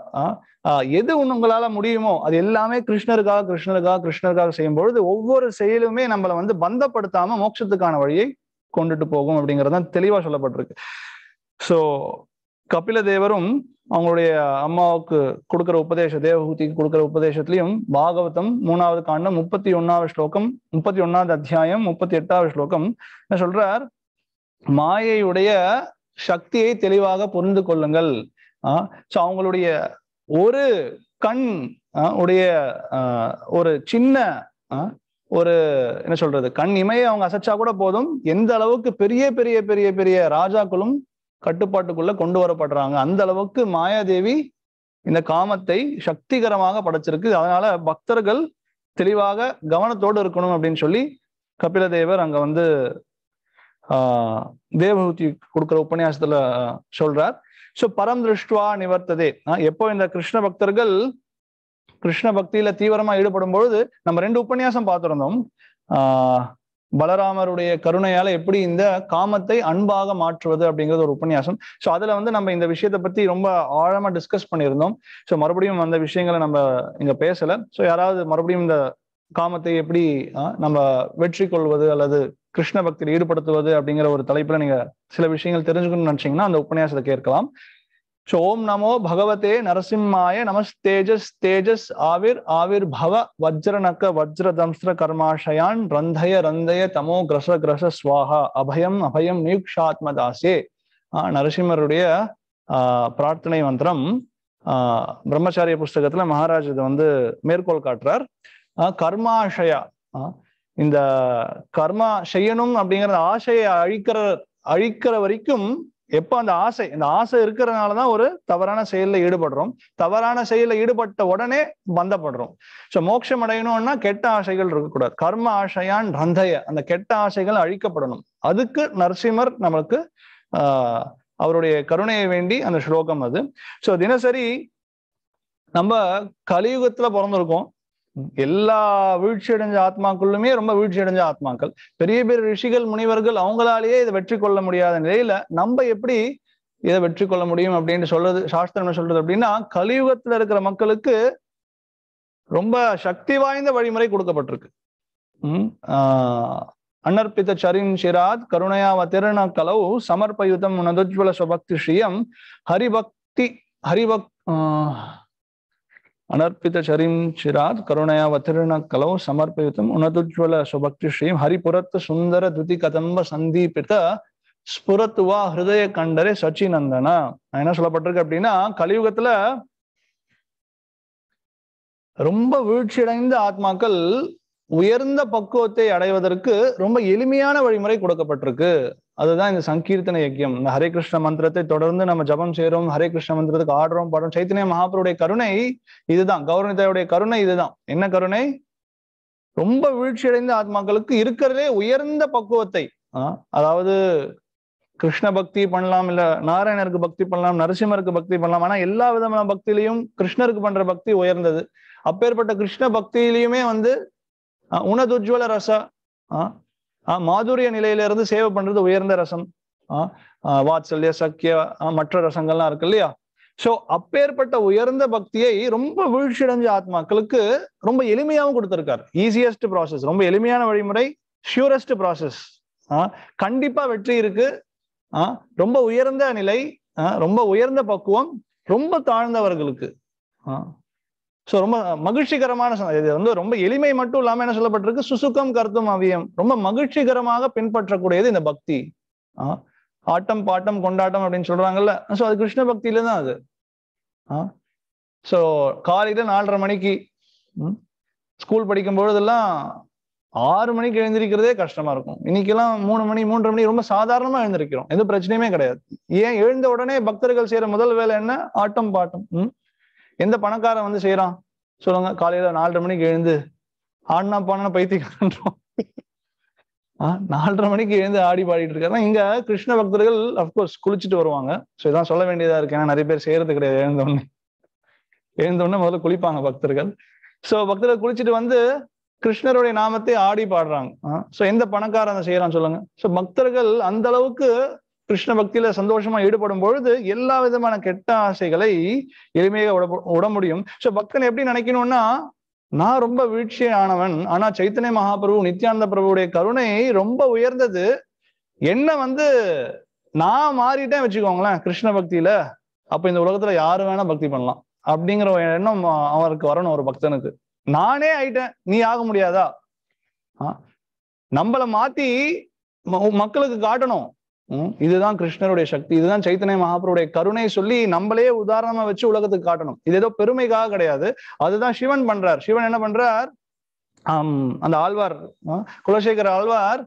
எது உங்களால முடியுமோ அது எல்லாமே கிருஷ்ணருக்காக கிருஷ்ணருக்காக கிருஷ்ணருக்காக செய்யும் பொழுது ஒவ்வொரு செயலுமே நம்மளை வந்து பந்தப்படுத்தாம மோட்சத்துக்கான வழியை கொண்டுட்டு போகும் அப்படிங்கறதுதான் தெளிவா சொல்லப்பட்டிருக்கு சோ கபில தேவரும் அவங்களுடைய அம்மாவுக்கு கொடுக்குற உபதேச தேவஹூதிக்கு கொடுக்குற உபதேசத்திலையும் பாகவதம் மூணாவது காண்டம் முப்பத்தி ஒன்னாவது ஸ்லோகம் முப்பத்தி ஒன்னாவது அத்தியாயம் முப்பத்தி எட்டாவது ஸ்லோகம் என்ன சொல்றார் மாயையுடைய சக்தியை தெளிவாக புரிந்து கொள்ளுங்கள் ஆஹ் ஸோ அவங்களுடைய ஒரு கண் உடைய ஒரு சின்ன ஒரு என்ன சொல்றது கண் இமையை அவங்க அசைச்சா கூட போதும் எந்த அளவுக்கு பெரிய பெரிய பெரிய பெரிய ராஜாக்களும் கட்டுப்பாட்டுக்குள்ள கொண்டு வரப்படுறாங்க அந்த அளவுக்கு மாயாதேவி இந்த காமத்தை சக்திகரமாக படைச்சிருக்கு அதனால பக்தர்கள் தெளிவாக கவனத்தோடு இருக்கணும் அப்படின்னு சொல்லி கபில தேவர் அங்க வந்து ஆஹ் தேவஹூதி கொடுக்குற உபன்யாசத்துல சொல்றார் சோ பரம் திருஷ்டுவா நிவர்த்ததே எப்போ இந்த கிருஷ்ண பக்தர்கள் கிருஷ்ண பக்தியில தீவிரமா ஈடுபடும் பொழுது நம்ம ரெண்டு உபன்யாசம் பார்த்திருந்தோம் ஆஹ் பலராமருடைய கருணையால எப்படி இந்த காமத்தை அன்பாக மாற்றுவது அப்படிங்கிறது ஒரு உபன்யாசம் ஸோ அதுல வந்து நம்ம இந்த விஷயத்த பத்தி ரொம்ப ஆழமா டிஸ்கஸ் பண்ணியிருந்தோம் ஸோ மறுபடியும் அந்த விஷயங்களை நம்ம இங்க பேசல ஸோ யாராவது மறுபடியும் இந்த காமத்தை எப்படி நம்ம வெற்றி கொள்வது அல்லது கிருஷ்ண பக்தியில் ஈடுபடுத்துவது அப்படிங்கிற ஒரு தலைப்புல நீங்க சில விஷயங்கள் தெரிஞ்சுக்கணும்னு நினைச்சீங்கன்னா அந்த உபன்யாசத்தை கேட்கலாம் ஸோ ஓம் நமோ பகவதே நரசிம்மாய நமஸ் தேஜஸ் தேஜஸ் ஆவிர் ஆவிர் பவ வஜ்ரநக்க வஜ்ர தம்ஸ்ர கர்மாஷயான் ரந்தய ரந்தய தமோ கிரச கிரச ஸ்வாஹா அபயம் அபயம் நியுக்ஷாத்மதாசே ஆஹ் நரசிம்மருடைய ஆஹ் பிரார்த்தனை மந்திரம் ஆஹ் பிரம்மச்சாரிய புஸ்தகத்துல மகாராஜ் இதை வந்து மேற்கோள் காட்டுறார் கர்மாஷயா இந்த கர்மா செய்யணும் அப்படிங்கிற ஆசையை அழிக்கிற அழிக்கிற வரைக்கும் எப்போ அந்த ஆசை இந்த ஆசை இருக்கிறதுனாலதான் ஒரு தவறான செயல்ல ஈடுபடுறோம் தவறான செயல்ல ஈடுபட்ட உடனே பந்தப்படுறோம் ஸோ மோட்சம் அடையணும்னா கெட்ட ஆசைகள் இருக்கக்கூடாது கர்ம ஆசையான் ரந்தய அந்த கெட்ட ஆசைகள் அழிக்கப்படணும் அதுக்கு நரசிம்மர் நம்மளுக்கு ஆஹ் அவருடைய கருணையை வேண்டி அந்த ஸ்லோகம் அது ஸோ தினசரி நம்ம கலியுகத்துல பிறந்திருக்கோம் எல்லா வீழ்ச்சி அடைஞ்ச ஆத்மாக்களுமே ரொம்ப வீழ்ச்சி அடைஞ்ச ஆத்மாக்கள் பெரிய பெரிய ரிஷிகள் முனிவர்கள் அவங்களாலேயே இதை வெற்றி கொள்ள முடியாத நிலையில நம்ம எப்படி இதை வெற்றி கொள்ள முடியும் அப்படின்னு சொல்றது சாஸ்திரம் என்ன சொல்றது அப்படின்னா கலியுகத்துல இருக்கிற மக்களுக்கு ரொம்ப சக்தி வாய்ந்த வழிமுறை கொடுக்கப்பட்டிருக்கு உம் ஆஹ் அனர்ப்பித சரின் சிராத் கருணையாவதிரண கலவு சமர்ப்பயுதம் நதுஜ்வல ஸ்வபக்தி ஸ்ரீயம் ஹரிபக்தி ஹரிபக் அனர்ப்பித சரிம் சிராத் கருணையாவதிரண கலவு சமர்ப்பயுதம் உனதுஜ்வல ஸ்வபக்தி ஸ்ரீயம் ஹரிபுரத்து சுந்தர துதி கதம்ப சந்தீபித ஸ்புரத்துவா ஹிருதய கண்டரே சச்சிநந்தனா என்ன சொல்லப்பட்டிருக்கு அப்படின்னா கலியுகத்துல ரொம்ப வீழ்ச்சியடைந்த ஆத்மாக்கள் உயர்ந்த பக்குவத்தை அடைவதற்கு ரொம்ப எளிமையான வழிமுறை கொடுக்கப்பட்டிருக்கு அதுதான் இந்த சங்கீர்த்தன யக்கியம் இந்த ஹரே கிருஷ்ண மந்திரத்தை தொடர்ந்து நம்ம ஜபம் செய்யறோம் ஹரே கிருஷ்ண மந்திரத்துக்கு ஆடுறோம் பாடுறோம் சைத்தன்ய மகாபுருடைய கருணை இதுதான் கௌரவனிதாவுடைய கருணை இதுதான் என்ன கருணை ரொம்ப வீழ்ச்சியடைந்த ஆத்மாக்களுக்கு இருக்கிறதே உயர்ந்த பக்குவத்தை அதாவது கிருஷ்ண பக்தி பண்ணலாம் இல்ல நாராயணருக்கு பக்தி பண்ணலாம் நரசிம்மருக்கு பக்தி பண்ணலாம் ஆனா எல்லா விதமான பக்தியிலையும் கிருஷ்ணருக்கு பண்ற பக்தி உயர்ந்தது அப்பேற்பட்ட கிருஷ்ண பக்தியிலையுமே வந்து உணதுஜ்வல ரச மாதுரிய நிலையில இருந்து சேவை பண்றது உயர்ந்த ரசம் வாத்சல்ய சக்கிய மற்ற ரசங்கள்லாம் இருக்கு இல்லையா சோ அப்பேற்பட்ட உயர்ந்த பக்தியை ரொம்ப வீழ்ச்சியடைஞ்ச ஆத்மாக்களுக்கு ரொம்ப எளிமையாகவும் கொடுத்திருக்காரு ஈஸியஸ்ட் ப்ராசஸ் ரொம்ப எளிமையான வழிமுறை ஷியூரஸ்ட் ப்ராசஸ் கண்டிப்பா வெற்றி இருக்கு ரொம்ப உயர்ந்த நிலை ரொம்ப உயர்ந்த பக்குவம் ரொம்ப தாழ்ந்தவர்களுக்கு ஸோ ரொம்ப மகிழ்ச்சிகரமான இது வந்து ரொம்ப எளிமை மட்டும் இல்லாம என்ன சொல்லப்பட்டிருக்கு சுசுக்கம் கருத்தும் அவியம் ரொம்ப மகிழ்ச்சிகரமாக பின்பற்றக்கூடியது இந்த பக்தி ஆட்டம் பாட்டம் கொண்டாட்டம் அப்படின்னு சொல்றாங்கல்ல ஸோ அது கிருஷ்ண பக்தியில தான் அது ஸோ காலையில நாலரை மணிக்கு ஸ்கூல் படிக்கும் பொழுதெல்லாம் ஆறு மணிக்கு எழுந்திருக்கிறதே கஷ்டமா இருக்கும் இன்னைக்கெல்லாம் மூணு மணி மூன்றரை மணி ரொம்ப சாதாரணமா எழுந்திருக்கிறோம் எந்த பிரச்சனையுமே கிடையாது ஏன் எழுந்த உடனே பக்தர்கள் செய்யற முதல் வேலை என்ன ஆட்டம் பாட்டம் உம் எந்த பணக்காரன் வந்து செய்யறான் சொல்லுங்க காலையில நாலரை மணிக்கு எழுந்து ஆடினா பாடினா பைத்தியக்காரன்றோம் ஆஹ் நாலரை மணிக்கு எழுந்து ஆடி பாடிட்டு இருக்காரு இங்க கிருஷ்ண பக்தர்கள் அப்கோர்ஸ் குளிச்சுட்டு வருவாங்க ஸோ இதான் சொல்ல வேண்டியதா இருக்கு ஏன்னா நிறைய பேர் செய்யறது கிடையாது எழுந்த உடனே எழுந்த உடனே முதல்ல குளிப்பாங்க பக்தர்கள் ஸோ பக்தர்கள் குளிச்சுட்டு வந்து கிருஷ்ணருடைய நாமத்தை ஆடி பாடுறாங்க ஸோ எந்த பணக்காரன் செய்யறான் சொல்லுங்க ஸோ பக்தர்கள் அந்த அளவுக்கு கிருஷ்ண பக்தியில சந்தோஷமா ஈடுபடும் பொழுது எல்லா விதமான கெட்ட ஆசைகளை எளிமையாக விட விட முடியும் ஸோ பக்தன் எப்படி நினைக்கணும்னா நான் ரொம்ப வீழ்ச்சி ஆனவன் ஆனா சைத்தன்ய மகாபிரபு நித்யானந்த பிரபுடைய கருணை ரொம்ப உயர்ந்தது என்ன வந்து நான் மாறிட்டேன் வச்சுக்கோங்களேன் கிருஷ்ண பக்தியில அப்ப இந்த உலகத்துல யாரு வேணா பக்தி பண்ணலாம் அப்படிங்கிற எண்ணம் அவருக்கு வரணும் ஒரு பக்தனுக்கு நானே ஆயிட்டேன் நீ ஆக முடியாதா நம்மளை மாத்தி மக்களுக்கு காட்டணும் இதுதான் கிருஷ்ணருடைய சக்தி இதுதான் சைத்தன்ய மகாபுருடைய கருணை சொல்லி நம்மளே உதாரணமா வச்சு உலகத்துக்கு காட்டணும் இது ஏதோ பெருமைக்காக கிடையாது அதுதான் சிவன் பண்றார் சிவன் என்ன பண்றார் ஆஹ் அந்த ஆழ்வார் குலசேகர ஆழ்வார்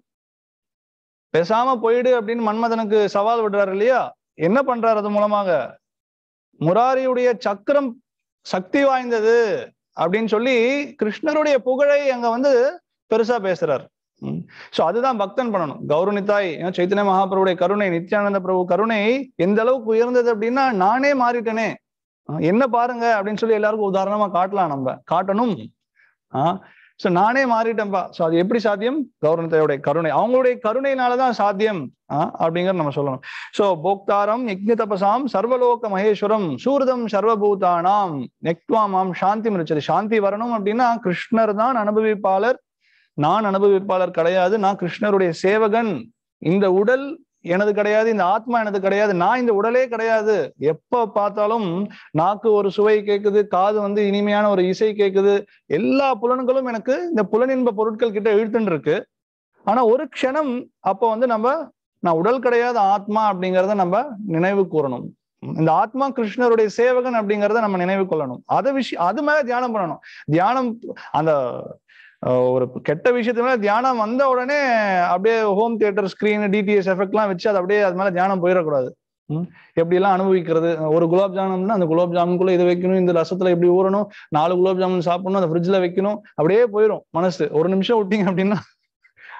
பேசாம போயிடு அப்படின்னு மன்மதனுக்கு சவால் விடுறாரு இல்லையா என்ன பண்றாரு அது மூலமாக முராரியுடைய சக்கரம் சக்தி வாய்ந்தது அப்படின்னு சொல்லி கிருஷ்ணருடைய புகழை அங்க வந்து பெருசா பேசுறார் சோ அதுதான் பக்தன் பண்ணணும் கௌரவனித்தாய் சைத்தன்ய மகாபிரபுடைய கருணை நித்யானந்த பிரபு கருணை எந்த அளவுக்கு உயர்ந்தது அப்படின்னா நானே மாறிட்டேனே என்ன பாருங்க அப்படின்னு சொல்லி எல்லாருக்கும் உதாரணமா காட்டலாம் நம்ம காட்டணும் ஆஹ் சோ நானே மாறிட்டேன்பா சோ அது எப்படி சாத்தியம் கௌரவத்தையுடைய கருணை அவங்களுடைய கருணையினாலதான் சாத்தியம் ஆஹ் அப்படிங்கறத நம்ம சொல்லணும் சோ போக்தாரம் யக்ஞ தபசாம் சர்வலோக மகேஸ்வரம் சூரதம் சர்வபூதானாம் நெக்வாமாம் சாந்தி மிருச்சது சாந்தி வரணும் அப்படின்னா கிருஷ்ணர் தான் அனுபவிப்பாளர் நான் அனுபவிப்பாளர் கிடையாது நான் கிருஷ்ணருடைய சேவகன் இந்த உடல் எனது கிடையாது இந்த ஆத்மா எனது கிடையாது நான் இந்த உடலே கிடையாது எப்ப பார்த்தாலும் நாக்கு ஒரு சுவை கேட்குது காது வந்து இனிமையான ஒரு இசை கேட்குது எல்லா புலன்களும் எனக்கு இந்த புலனின்ப பொருட்கள் கிட்ட இழுத்துன்னு இருக்கு ஆனா ஒரு க்ஷணம் அப்போ வந்து நம்ம நான் உடல் கிடையாத ஆத்மா அப்படிங்கிறத நம்ம நினைவு கூறணும் இந்த ஆத்மா கிருஷ்ணருடைய சேவகன் அப்படிங்கிறத நம்ம நினைவு கொள்ளணும் அதை விஷயம் அது மேல தியானம் பண்ணணும் தியானம் அந்த ஒரு கெட்ட விஷயத்து மேல தியானம் வந்த உடனே அப்படியே ஹோம் தியேட்டர் ஸ்கிரீன் டிடிஎஸ் எஃபெக்ட்லாம் வச்சு அது அப்படியே அது மேல தியானம் போயிடக்கூடாது எப்படி எல்லாம் அனுபவிக்கிறது ஒரு குலாப் ஜாமுன்னா அந்த குலாப் ஜாமுன்குள்ள இது வைக்கணும் இந்த ரசத்துல எப்படி ஊறணும் நாலு குலாப் ஜாமுன் சாப்பிடணும் அந்த ஃப்ரிட்ஜ்ல வைக்கணும் அப்படியே போயிடும் மனசு ஒரு நிமிஷம் விட்டீங்க அப்படின்னா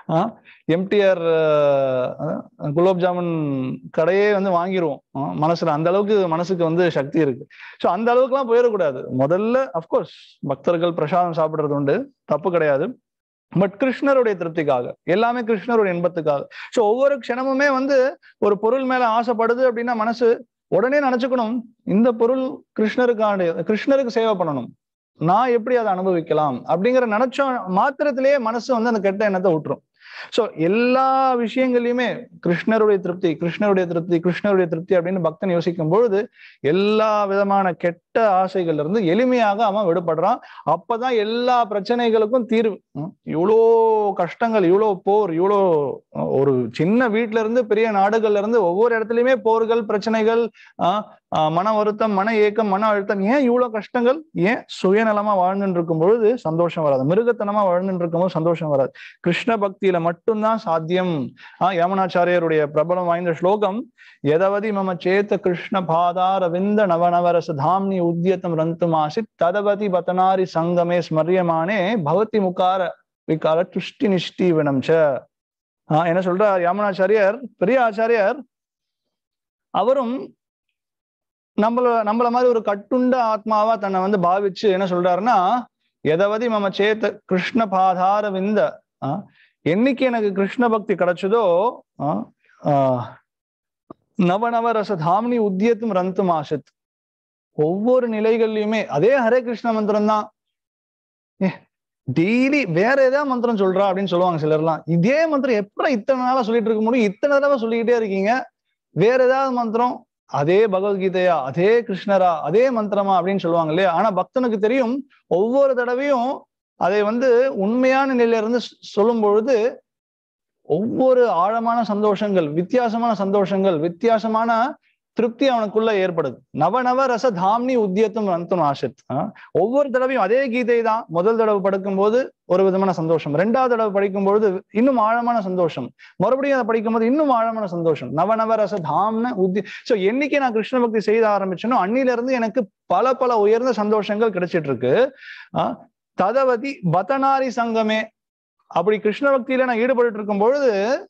எம்டிஆர் குலோப் ஜாமுன் கடையே வந்து வாங்கிடுவோம் ஆ, மனசுல அந்த அளவுக்கு மனசுக்கு வந்து சக்தி இருக்கு ஸோ அந்த அளவுக்குலாம் போயிடக்கூடாது முதல்ல அஃப்கோர்ஸ் பக்தர்கள் பிரசாதம் சாப்பிடுறது உண்டு தப்பு கிடையாது பட் கிருஷ்ணருடைய திருப்திக்காக எல்லாமே கிருஷ்ணருடைய இன்பத்துக்காக ஸோ ஒவ்வொரு க்ஷணமுமே வந்து ஒரு பொருள் மேல ஆசைப்படுது அப்படின்னா மனசு உடனே நினைச்சுக்கணும் இந்த பொருள் கிருஷ்ணருக்கான கிருஷ்ணருக்கு சேவை பண்ணணும் நான் எப்படி அதை அனுபவிக்கலாம் அப்படிங்கிற நினைச்ச மாத்திரத்திலேயே மனசு வந்து அந்த கெட்ட எண்ணத்தை விட்டுரும் சோ எல்லா விஷயங்கள்லயுமே கிருஷ்ணருடைய திருப்தி கிருஷ்ணருடைய திருப்தி கிருஷ்ணருடைய திருப்தி அப்படின்னு பக்தன் யோசிக்கும் பொழுது எல்லா விதமான கெட்ட ஆசைகள்ல இருந்து எளிமையாக அவன் விடுபடுறான் அப்பதான் எல்லா பிரச்சனைகளுக்கும் தீர்வு உம், இவ்வளோ கஷ்டங்கள் இவ்வளோ போர் இவ்வளோ அஹ், ஒரு சின்ன வீட்ல இருந்து பெரிய நாடுகள்ல இருந்து ஒவ்வொரு இடத்துலயுமே போர்கள் பிரச்சனைகள் ஆஹ் ஆஹ் மன வருத்தம் மன ஏக்கம் மன அழுத்தம் ஏன் இவ்வளவு கஷ்டங்கள் ஏன் சுயநலமா வாழ்ந்துட்டு இருக்கும் பொழுது சந்தோஷம் வராது மிருகத்தனமா வாழ்ந்துட்டு இருக்கும்போது சந்தோஷம் வராது கிருஷ்ண பக்தியில மட்டும்தான் சாத்தியம் ஆஹ் யமுனாச்சாரியருடைய பிரபலம் வாய்ந்த ஸ்லோகம் எதவதி மம சேத்த கிருஷ்ண பாதார விந்த நவநவரச தாம்னி உத்தியத்தம் ரந்துமாசி ததவதி பதனாரி சங்கமே ஸ்மரியமானே பவதி முகார விகார துஷ்டி நிஷ்டீவனம் ச ஆஹ் என்ன சொல்றார் யாமனாச்சாரியர் பெரிய ஆச்சாரியர் அவரும் நம்மள நம்மள மாதிரி ஒரு கட்டுண்ட ஆத்மாவா தன்னை வந்து பாவிச்சு என்ன சொல்றாருன்னா எதவதி மம சேத்த கிருஷ்ண பாதார விந்த ஆஹ் என்னைக்கு எனக்கு கிருஷ்ண பக்தி கிடைச்சதோ ஆஹ் ஆஹ் நவநவ ரச தாமினி உத்தியத்தும் ரந்தும் ஆசித் ஒவ்வொரு நிலைகள்லயுமே அதே ஹரே கிருஷ்ண மந்திரம் தான் டெய்லி வேற ஏதாவது மந்திரம் சொல்றா அப்படின்னு சொல்லுவாங்க சிலர்லாம் இதே மந்திரம் எப்படி இத்தனை நாளா சொல்லிட்டு இருக்க முடியும் இத்தனை தடவை சொல்லிக்கிட்டே இருக்கீங்க வேற ஏதாவது மந்திரம் அதே பகவத்கீதையா அதே கிருஷ்ணரா அதே மந்திரமா அப்படின்னு சொல்லுவாங்க இல்லையா ஆனா பக்தனுக்கு தெரியும் ஒவ்வொரு தடவையும் அதை வந்து உண்மையான நிலையில இருந்து சொ- சொல்லும் பொழுது ஒவ்வொரு ஆழமான சந்தோஷங்கள் வித்தியாசமான சந்தோஷங்கள் வித்தியாசமான திருப்தி அவனுக்குள்ள ஏற்படுது நவ நவ ரச தாம்னி உத்தியத்தும் ரந்தம் ஆசித் ஆஹ் ஒவ்வொரு தடவையும் அதே கீதை தான் முதல் தடவை படிக்கும்போது ஒரு விதமான சந்தோஷம் ரெண்டாவது தடவை படிக்கும் பொழுது இன்னும் ஆழமான சந்தோஷம் மறுபடியும் அதை படிக்கும்போது இன்னும் ஆழமான சந்தோஷம் நவ நவ ரச தாம்ன உத்தி சோ என்னைக்கு நான் கிருஷ்ண பக்தி செய்த ஆரம்பிச்சேனோ அன்னில இருந்து எனக்கு பல பல உயர்ந்த சந்தோஷங்கள் கிடைச்சிட்டு இருக்கு ஆஹ் ததவதி பதனாரி சங்கமே அப்படி கிருஷ்ண பக்தியில நான் ஈடுபட்டு இருக்கும் பொழுது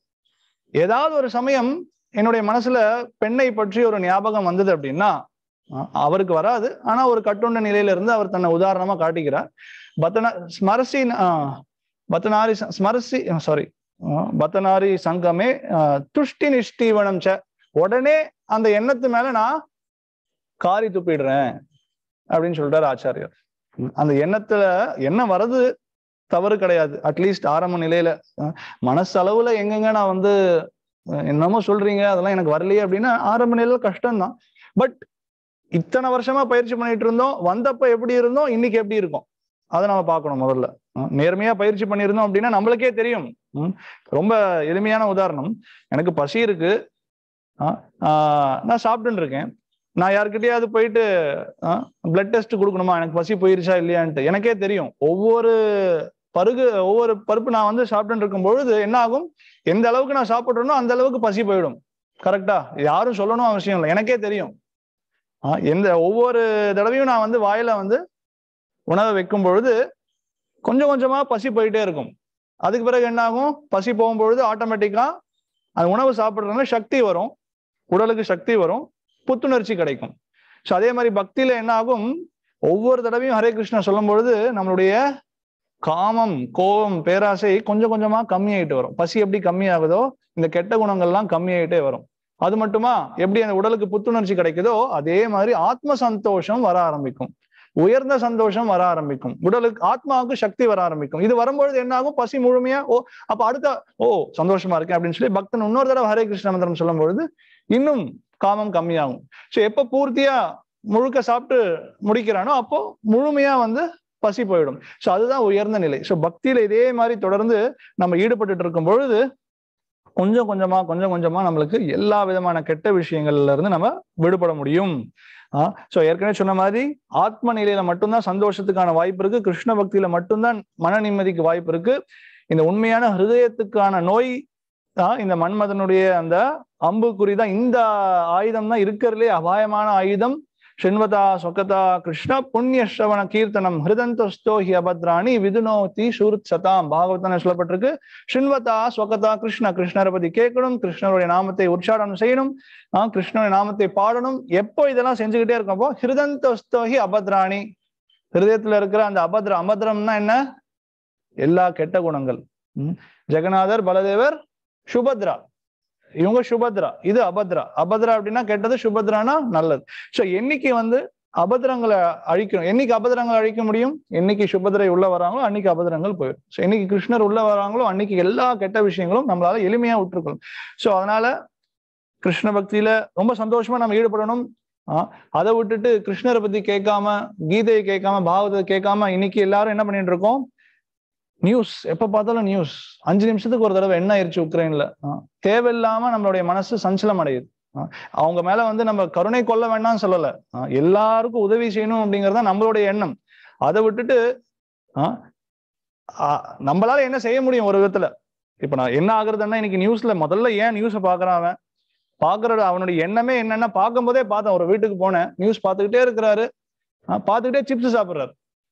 ஏதாவது ஒரு சமயம் என்னுடைய மனசுல பெண்ணை பற்றி ஒரு ஞாபகம் வந்தது அப்படின்னா அஹ் அவருக்கு வராது ஆனா ஒரு கட்டுண்ட நிலையில இருந்து அவர் தன்னை உதாரணமா காட்டிக்கிறார் பத்தன ஸ்மரசி ஆஹ் பத்தனாரி ச- ஸ்மரசி சாரி பத்தனாரி சங்கமே ஆஹ் துஷ்டி நிஷ்டீவனம் ச உடனே அந்த எண்ணத்து மேல நான் காரி துப்பிடுறேன் அப்படின்னு சொல்லிட்டாரு ஆச்சாரியர் அந்த எண்ணத்துல எண்ணம் வர்றது தவறு கிடையாது அட்லீஸ்ட் ஆரம்ப நிலையில அஹ் மனசளவுல எங்கெங்க நான் வந்து அஹ் என்னமோ சொல்றீங்க அதெல்லாம் எனக்கு வரலையே அப்படின்னா ஆரம்ப நிலையில கஷ்டம்தான் பட் இத்தனை வருஷமா பயிற்சி பண்ணிட்டு இருந்தோம் வந்தப்ப எப்படி இருந்தோம் இன்னைக்கு எப்படி இருக்கும் அதை நம்ம பார்க்கணும் முதல்ல அஹ் நேர்மையா பயிற்சி பண்ணியிருந்தோம் அப்படின்னா நம்மளுக்கே தெரியும் உம் ரொம்ப எளிமையான உதாரணம் எனக்கு பசி இருக்கு அஹ் ஆஹ் நான் சாப்பிட்டுன்னு இருக்கேன் நான் யார்கிட்டயாவது போயிட்டு பிளட் டெஸ்ட் கொடுக்கணுமா எனக்கு பசி போயிருச்சா இல்லையான்ட்டு எனக்கே தெரியும் ஒவ்வொரு பருகு ஒவ்வொரு பருப்பு நான் வந்து சாப்பிட்டு இருக்கும் பொழுது என்ன ஆகும் எந்த அளவுக்கு நான் சாப்பிட்றேனோ அந்த அளவுக்கு பசி போயிடும் கரெக்டா யாரும் சொல்லணும் அவசியம் இல்லை எனக்கே தெரியும் ஆஹ் எந்த ஒவ்வொரு தடவையும் நான் வந்து வாயில வந்து உணவை வைக்கும் பொழுது கொஞ்சம் கொஞ்சமா பசி போயிட்டே இருக்கும் அதுக்கு பிறகு என்ன ஆகும் பசி போகும்பொழுது ஆட்டோமேட்டிக்கா அந்த உணவு சாப்பிட்றதுனால சக்தி வரும் உடலுக்கு சக்தி வரும் புத்துணர்ச்சி கிடைக்கும் ஸோ அதே மாதிரி பக்தியில என்ன ஆகும் ஒவ்வொரு தடவையும் ஹரே கிருஷ்ணா சொல்லும் பொழுது நம்மளுடைய காமம் கோபம் பேராசை கொஞ்சம் கொஞ்சமா கம்மியாயிட்டு வரும் பசி எப்படி கம்மியாகுதோ இந்த கெட்ட குணங்கள்லாம் கம்மியாயிட்டே வரும் அது மட்டுமா எப்படி அந்த உடலுக்கு புத்துணர்ச்சி கிடைக்குதோ அதே மாதிரி ஆத்ம சந்தோஷம் வர ஆரம்பிக்கும் உயர்ந்த சந்தோஷம் வர ஆரம்பிக்கும் உடலுக்கு ஆத்மாவுக்கு சக்தி வர ஆரம்பிக்கும் இது வரும்பொழுது என்ன ஆகும் பசி முழுமையா ஓ அப்ப அடுத்த ஓ சந்தோஷமா இருக்கேன் அப்படின்னு சொல்லி பக்தன் இன்னொரு தடவை ஹரே கிருஷ்ண மந்திரம் சொல்லும் பொழுது இன்னும் காமம் கம்மியாகும் ஸோ எப்ப பூர்த்தியா முழுக்க சாப்பிட்டு முடிக்கிறானோ அப்போ முழுமையா வந்து பசி போயிடும் ஸோ அதுதான் உயர்ந்த நிலை ஸோ பக்தியில இதே மாதிரி தொடர்ந்து நம்ம ஈடுபட்டு இருக்கும் பொழுது கொஞ்சம் கொஞ்சமா கொஞ்சம் கொஞ்சமா நம்மளுக்கு எல்லா விதமான கெட்ட விஷயங்கள்ல இருந்து நம்ம விடுபட முடியும் ஆஹ் ஸோ ஏற்கனவே சொன்ன மாதிரி ஆத்ம நிலையில மட்டும்தான் சந்தோஷத்துக்கான வாய்ப்பு இருக்கு கிருஷ்ண பக்தியில மட்டும்தான் மன நிம்மதிக்கு வாய்ப்பு இருக்கு இந்த உண்மையான ஹிருதயத்துக்கான நோய் தான் இந்த மன்மதனுடைய அந்த அம்புக்குறி தான் இந்த ஆயுதம் தான் இருக்கிறதுலே அபாயமான ஆயுதம் ஷின்வதா சொகதா கிருஷ்ண புண்ணிய ஸ்ரவண கீர்த்தனம் ஹிருதந்தஸ்தோ ஹி அபத்ராணி விதுனோதி சூருத் சதாம் பாகவதன சொல்லப்பட்டிருக்கு ஷின்வதா ஸ்வகதா கிருஷ்ண கிருஷ்ணரை பத்தி கேட்கணும் கிருஷ்ணருடைய நாமத்தை உற்சாடனம் செய்யணும் ஆஹ் கிருஷ்ணருடைய நாமத்தை பாடணும் எப்போ இதெல்லாம் செஞ்சுக்கிட்டே இருக்கப்போ ஹிருதந்தஸ்தோஹி அபத்ராணி ஹிருதயத்துல இருக்கிற அந்த அபத்ர அபத்ரம்னா என்ன எல்லா கெட்ட குணங்கள் ம். ஜெகநாதர் பலதேவர் சுபத்ரா இவங்க சுபத்ரா இது அபத்ரா அபத்ரா அப்படின்னா கெட்டது சுபத்ரானா நல்லது சோ என்னைக்கு வந்து அபத்திரங்களை அழிக்கணும் என்னைக்கு அபத்திரங்களை அழிக்க முடியும் என்னைக்கு சுபத்திரை உள்ள வராங்களோ அன்னைக்கு அபத்திரங்கள் போயிடும் ஸோ என்னைக்கு கிருஷ்ணர் உள்ள வராங்களோ அன்னைக்கு எல்லா கெட்ட விஷயங்களும் நம்மளால எளிமையா விட்டுருக்கணும் ஸோ அதனால கிருஷ்ண பக்தியில ரொம்ப சந்தோஷமா நம்ம ஈடுபடணும் ஆஹ் அதை விட்டுட்டு கிருஷ்ணரை பத்தி கேட்காம கீதையை கேட்காம பாகவதத்தை கேட்காம இன்னைக்கு எல்லாரும் என்ன பண்ணிட்டு இருக்கோம் நியூஸ் எப்ப பார்த்தாலும் நியூஸ் அஞ்சு நிமிஷத்துக்கு ஒரு தடவை என்ன ஆயிடுச்சு உக்ரைன்ல ஆஹ் தேவையில்லாம நம்மளுடைய மனசு சஞ்சலம் அடையுது ஆஹ் அவங்க மேல வந்து நம்ம கருணை கொள்ள வேண்டாம்னு சொல்லல ஆஹ் எல்லாருக்கும் உதவி செய்யணும் அப்படிங்கறது தான் நம்மளுடைய எண்ணம் அதை விட்டுட்டு ஆஹ் ஆஹ் நம்மளால என்ன செய்ய முடியும் ஒரு விதத்துல இப்ப நான் என்ன ஆகுறதுன்னா இன்னைக்கு நியூஸ்ல முதல்ல ஏன் நியூஸை பாக்குறான் அவன் பாக்குறது அவனுடைய எண்ணமே என்னன்னா பார்க்கும்போதே பார்த்தேன் ஒரு வீட்டுக்கு போனேன் நியூஸ் பார்த்துக்கிட்டே இருக்கிறாரு ஆஹ் பார்த்துக்கிட்டே சிப்ஸ் சாப்பிடுறாரு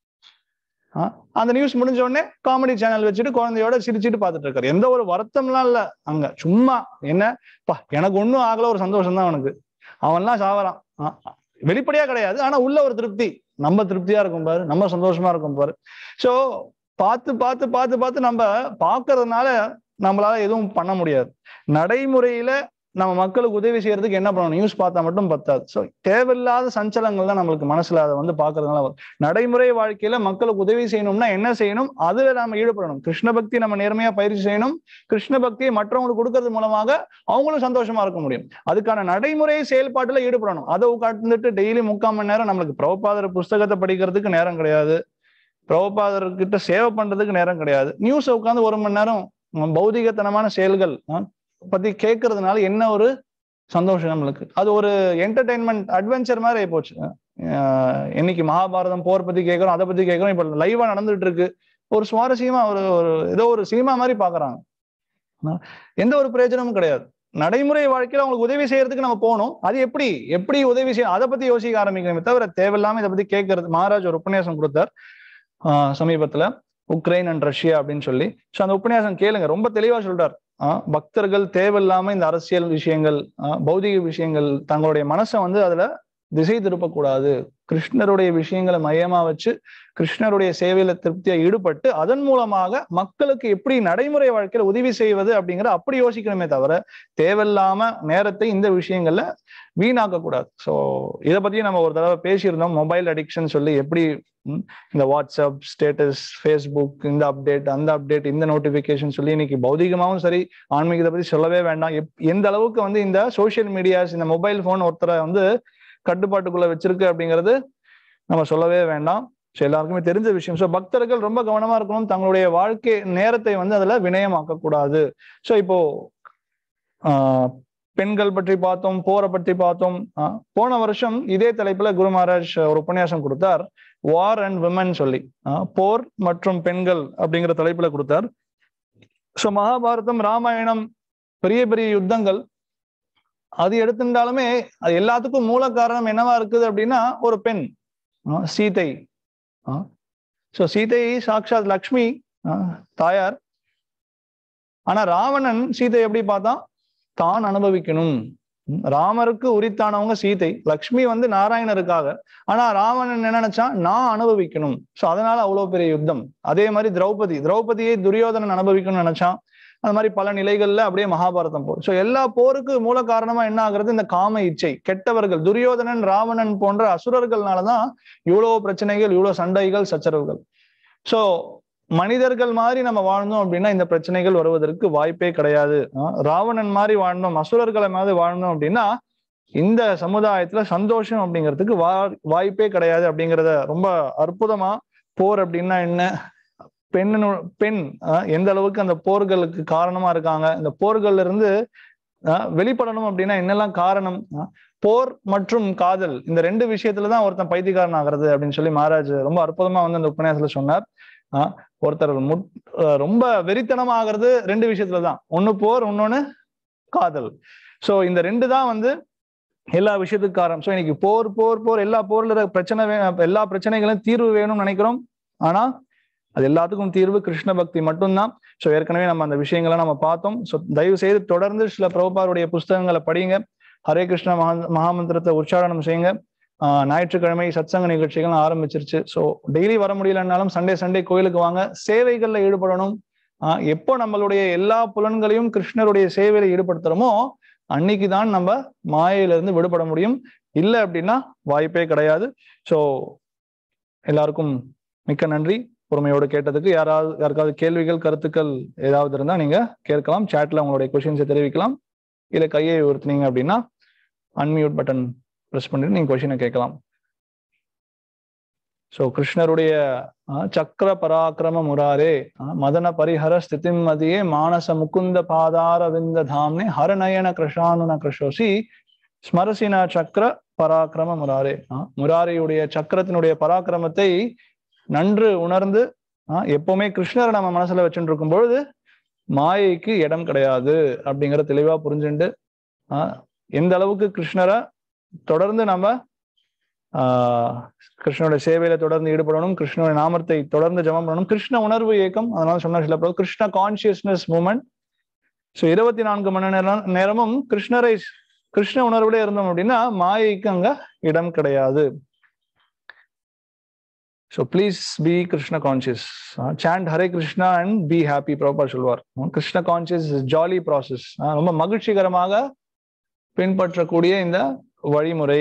ஆஹ் அந்த நியூஸ் முடிஞ்ச உடனே காமெடி சேனல் வச்சுட்டு குழந்தையோட சிரிச்சிட்டு பார்த்துட்டு இருக்காரு எந்த ஒரு வருத்தம்லாம் இல்ல அங்க சும்மா என்ன பா எனக்கு ஒண்ணும் ஆகல ஒரு சந்தோஷம் தான் அவனுக்கு அவன்லாம் சாவறான் ஆஹ் வெளிப்படையா கிடையாது ஆனா உள்ள ஒரு திருப்தி நம்ம திருப்தியா இருக்கும் பாரு நம்ம சந்தோஷமா இருக்கும் பாரு சோ பார்த்து பார்த்து பார்த்து பார்த்து நம்ம பாக்குறதுனால நம்மளால எதுவும் பண்ண முடியாது நடைமுறையில நம்ம மக்களுக்கு உதவி செய்யறதுக்கு என்ன பண்ணணும் நியூஸ் பார்த்தா மட்டும் பத்தாது ஸோ தேவையில்லாத சஞ்சலங்கள் தான் நம்மளுக்கு மனசுல அதை வந்து பாக்குறதுனால வரும் நடைமுறை வாழ்க்கையில மக்களுக்கு உதவி செய்யணும்னா என்ன செய்யணும் அதுல நாம ஈடுபடணும் கிருஷ்ண பக்தி நம்ம நேர்மையா பயிற்சி செய்யணும் கிருஷ்ண பக்தியை மற்றவங்களுக்கு கொடுக்கறது மூலமாக அவங்களும் சந்தோஷமா இருக்க முடியும் அதுக்கான நடைமுறை செயல்பாட்டுல ஈடுபடணும் அதை உட்காந்துட்டு டெய்லி முக்கால் மணி நேரம் நம்மளுக்கு பிரபுபாதர் புஸ்தகத்தை படிக்கிறதுக்கு நேரம் கிடையாது பிரபுபாதர் கிட்ட சேவை பண்றதுக்கு நேரம் கிடையாது நியூஸை உட்காந்து ஒரு மணி நேரம் பௌதிகத்தனமான செயல்கள் பத்தி கேட்கறதுனால என்ன ஒரு சந்தோஷம் நம்மளுக்கு அது ஒரு என்டர்டைன்மெண்ட் அட்வென்ச்சர் மாதிரி ஆகி போச்சு இன்னைக்கு மகாபாரதம் போர் பத்தி கேட்கறோம் அதை பத்தி கேட்கறோம் இப்ப லைவா நடந்துட்டு இருக்கு ஒரு சுவாரஸ்யமா ஒரு ஒரு ஏதோ ஒரு சினிமா மாதிரி பாக்குறாங்க எந்த ஒரு பிரயோஜனமும் கிடையாது நடைமுறை வாழ்க்கையில அவங்களுக்கு உதவி செய்யறதுக்கு நம்ம போகணும் அது எப்படி எப்படி உதவி செய்யணும் அதை பத்தி யோசிக்க ஆரம்பிக்கணுமே தவிர தேவையில்லாம இதை பத்தி கேட்கறது மகாராஜ் ஒரு உபன்யாசம் கொடுத்தார் சமீபத்துல உக்ரைன் அண்ட் ரஷ்யா அப்படின்னு சொல்லி ஸோ அந்த உபன்யாசம் கேளுங்க ரொம்ப தெளிவா சொல்றார் பக்தர்கள் தேவையில்லாம இந்த அரசியல் விஷயங்கள் பௌதிக விஷயங்கள் தங்களுடைய மனசை வந்து அதுல திசை திருப்பக்கூடாது கிருஷ்ணருடைய விஷயங்களை மையமா வச்சு கிருஷ்ணருடைய சேவையில திருப்தியா ஈடுபட்டு அதன் மூலமாக மக்களுக்கு எப்படி நடைமுறை வாழ்க்கையில உதவி செய்வது அப்படிங்கிற அப்படி யோசிக்கணுமே தவிர தேவையில்லாம நேரத்தை இந்த விஷயங்கள்ல வீணாக்க கூடாது ஸோ இதை பத்தியும் நம்ம ஒரு தடவை பேசியிருந்தோம் மொபைல் அடிக்ஷன் சொல்லி எப்படி இந்த வாட்ஸ்அப் ஸ்டேட்டஸ் ஃபேஸ்புக் இந்த அப்டேட் அந்த அப்டேட் இந்த நோட்டிபிகேஷன் சொல்லி இன்னைக்கு பௌதிகமாவும் சரி ஆன்மீகத்தை பத்தி சொல்லவே வேண்டாம் எந்த அளவுக்கு வந்து இந்த சோசியல் மீடியாஸ் இந்த மொபைல் போன் ஒருத்தரை வந்து கட்டுப்பாட்டுக்குள்ள வச்சிருக்கு அப்படிங்கிறது நம்ம சொல்லவே வேண்டாம் ஸோ எல்லாருக்குமே தெரிஞ்ச விஷயம் ஸோ பக்தர்கள் ரொம்ப கவனமா இருக்கணும் தங்களுடைய வாழ்க்கை நேரத்தை வந்து அதுல வினயமாக்க கூடாது ஸோ இப்போ ஆஹ் பெண்கள் பற்றி பார்த்தோம் போரை பற்றி பார்த்தோம் போன வருஷம் இதே தலைப்புல குரு மகாராஜ் ஒரு உபன்யாசம் கொடுத்தார் வார் அண்ட் விமன் சொல்லி போர் மற்றும் பெண்கள் அப்படிங்கிற தலைப்புல கொடுத்தார் ஸோ மகாபாரதம் ராமாயணம் பெரிய பெரிய யுத்தங்கள் அது எடுத்திருந்தாலுமே அது எல்லாத்துக்கும் மூல காரணம் என்னவா இருக்குது அப்படின்னா ஒரு பெண் சீதை ஸோ சீதை சாக்ஷாத் லக்ஷ்மி தாயார் ஆனா ராவணன் சீதை எப்படி பார்த்தான் தான் அனுபவிக்கணும் ராமருக்கு உரித்தானவங்க சீதை லக்ஷ்மி வந்து நாராயணருக்காக ஆனா ராவணன் என்ன நினைச்சான் நான் அனுபவிக்கணும் சோ அதனால அவ்வளவு பெரிய யுத்தம் அதே மாதிரி திரௌபதி திரௌபதியை துரியோதனன் அனுபவிக்கணும்னு நினைச்சான் அந்த மாதிரி பல நிலைகள்ல அப்படியே மகாபாரதம் போர் ஸோ எல்லா போருக்கு மூல காரணமா என்ன ஆகுறது இந்த காம இச்சை கெட்டவர்கள் துரியோதனன் ராவணன் போன்ற அசுரர்கள்னாலதான் இவ்வளவு பிரச்சனைகள் இவ்வளவு சண்டைகள் சச்சரவுகள் சோ மனிதர்கள் மாதிரி நம்ம வாழ்ந்தோம் அப்படின்னா இந்த பிரச்சனைகள் வருவதற்கு வாய்ப்பே கிடையாது ராவணன் மாதிரி வாழ்ந்தோம் அசுரர்களை மாதிரி வாழ்ந்தோம் அப்படின்னா இந்த சமுதாயத்துல சந்தோஷம் அப்படிங்கிறதுக்கு வா வாய்ப்பே கிடையாது அப்படிங்கிறத ரொம்ப அற்புதமா போர் அப்படின்னா என்ன பெண்ணு பெண் எந்த அளவுக்கு அந்த போர்களுக்கு காரணமா இருக்காங்க இந்த போர்கள்ல இருந்து வெளிப்படணும் அப்படின்னா என்னெல்லாம் காரணம் போர் மற்றும் காதல் இந்த ரெண்டு விஷயத்துலதான் ஒருத்தன் பைத்தியக்காரன் ஆகிறது அப்படின்னு சொல்லி மகாராஜ் ரொம்ப அற்புதமா வந்து அந்த உபன்யாசத்துல சொன்னார் ஒருத்தர் முட் ரொம்ப வெறித்தனம் ஆகிறது ரெண்டு விஷயத்துலதான் ஒண்ணு போர் இன்னொன்னு காதல் சோ இந்த ரெண்டு தான் வந்து எல்லா விஷயத்துக்கு காரணம் ஸோ இன்னைக்கு போர் போர் போர் எல்லா போர்ல இருக்க பிரச்சனை வே எல்லா பிரச்சனைகளும் தீர்வு வேணும்னு நினைக்கிறோம் ஆனா அது எல்லாத்துக்கும் தீர்வு கிருஷ்ண பக்தி மட்டும்தான் ஸோ ஏற்கனவே நம்ம அந்த விஷயங்களை நம்ம பார்த்தோம் ஸோ தயவு செய்து தொடர்ந்து சில பிரபுபாருடைய புஸ்தகங்களை படிங்க ஹரே கிருஷ்ண மகா மகாமந்திரத்தை உச்சாரணம் செய்யுங்க ஆஹ் ஞாயிற்றுக்கிழமை சத்சங்க நிகழ்ச்சிகள் ஆரம்பிச்சிருச்சு ஸோ டெய்லி வர முடியலன்னாலும் சண்டே சண்டே கோயிலுக்கு வாங்க சேவைகள்ல ஈடுபடணும் ஆஹ் எப்போ நம்மளுடைய எல்லா புலன்களையும் கிருஷ்ணருடைய சேவையில ஈடுபடுத்துறோமோ அன்னைக்கு தான் நம்ம மாயையிலிருந்து விடுபட முடியும் இல்லை அப்படின்னா வாய்ப்பே கிடையாது ஸோ எல்லாருக்கும் மிக்க நன்றி பொறுமையோடு கேட்டதுக்கு யாராவது யாருக்காவது கேள்விகள் கருத்துக்கள் ஏதாவது இருந்தா நீங்க கேட்கலாம் சாட்ல உங்களுடைய கொஷின்ஸை தெரிவிக்கலாம் இல்ல கையை உயர்த்தினீங்க அப்படின்னா அன்மியூட் பட்டன் ப்ரெஸ் பண்ணிட்டு நீங்க கொஷினை கேட்கலாம் ஸோ கிருஷ்ணருடைய சக்கர பராக்கிரம முராரே மதன பரிஹர ஸ்திதிம் மதியே மானச முகுந்த பாதார விந்த தாம்னே ஹரநயன கிருஷானுன கிருஷோசி ஸ்மரசின சக்கர பராக்கிரம முராரே முராரியுடைய சக்கரத்தினுடைய பராக்கிரமத்தை நன்று உணர்ந்து எப்பவுமே கிருஷ்ணரை நம்ம மனசுல வச்சுட்டு இருக்கும் பொழுது மாயைக்கு இடம் கிடையாது அப்படிங்கிற தெளிவா புரிஞ்சுண்டு எந்த அளவுக்கு கிருஷ்ணரை தொடர்ந்து நம்ம ஆஹ் கிருஷ்ணனுடைய சேவையில தொடர்ந்து ஈடுபடணும் கிருஷ்ணனுடைய நாமத்தை தொடர்ந்து ஜபம் பண்ணணும் கிருஷ்ண உணர்வு இயக்கம் அதனால சொன்ன சில கிருஷ்ண கான்சியஸ்னஸ் மூமெண்ட் ஸோ இருபத்தி நான்கு மணி நேரம் நேரமும் கிருஷ்ணரை கிருஷ்ண உணர்வுல இருந்தோம் அப்படின்னா மாயைக்கு அங்க இடம் கிடையாது so please be Krishna conscious chant Hare Krishna and be happy proper சொல்வார் கிருஷ்ண கான்சியஸ் ஜாலி ப்ராசஸ் ரொம்ப மகிழ்ச்சிகரமாக பின்பற்றக்கூடிய இந்த வழிமுறை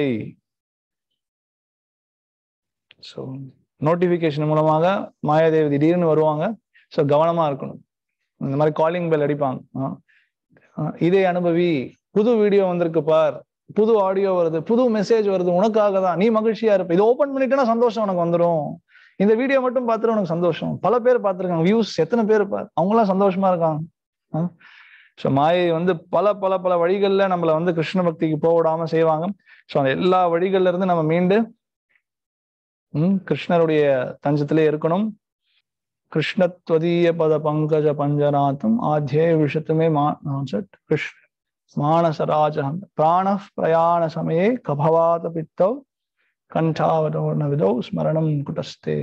ஸோ நோட்டிஃபிகேஷன் மூலமாக மாயாதேவி திடீர்னு வருவாங்க ஸோ கவனமா இருக்கணும் இந்த மாதிரி காலிங் பெல் அடிப்பாங்க இதே அனுபவி புது வீடியோ வந்திருக்கு பார் புது ஆடியோ வருது புது மெசேஜ் வருது உனக்காக தான் நீ மகிழ்ச்சியா இருப்ப இதை ஓப்பன் பண்ணிட்டேன்னா சந்தோஷம் உனக்கு வந்துடும் இந்த வீடியோ மட்டும் பார்த்துட்டு உனக்கு சந்தோஷம் பல பேர் பார்த்துருக்காங்க வியூஸ் எத்தனை பேர் பார் அவங்களாம் சந்தோஷமா இருக்காங்க ஸோ மாயை வந்து பல பல பல வழிகளில் நம்மளை வந்து கிருஷ்ண பக்திக்கு போக விடாம செய்வாங்க ஸோ அந்த எல்லா வழிகள்ல இருந்து நம்ம மீண்டு உம் கிருஷ்ணருடைய தஞ்சத்திலே இருக்கணும் கிருஷ்ணத்வதீய பத பங்கஜ பஞ்சநாத்தம் ஆத்தியே விஷத்துமே மாசட் கிருஷ்ண மானசராஜகம் பிராண பிரயாண சமயே கபவாத பித்தௌ கண்டாவதோர்ண விதோ ஸ்மரணம் குட்டஸ்தே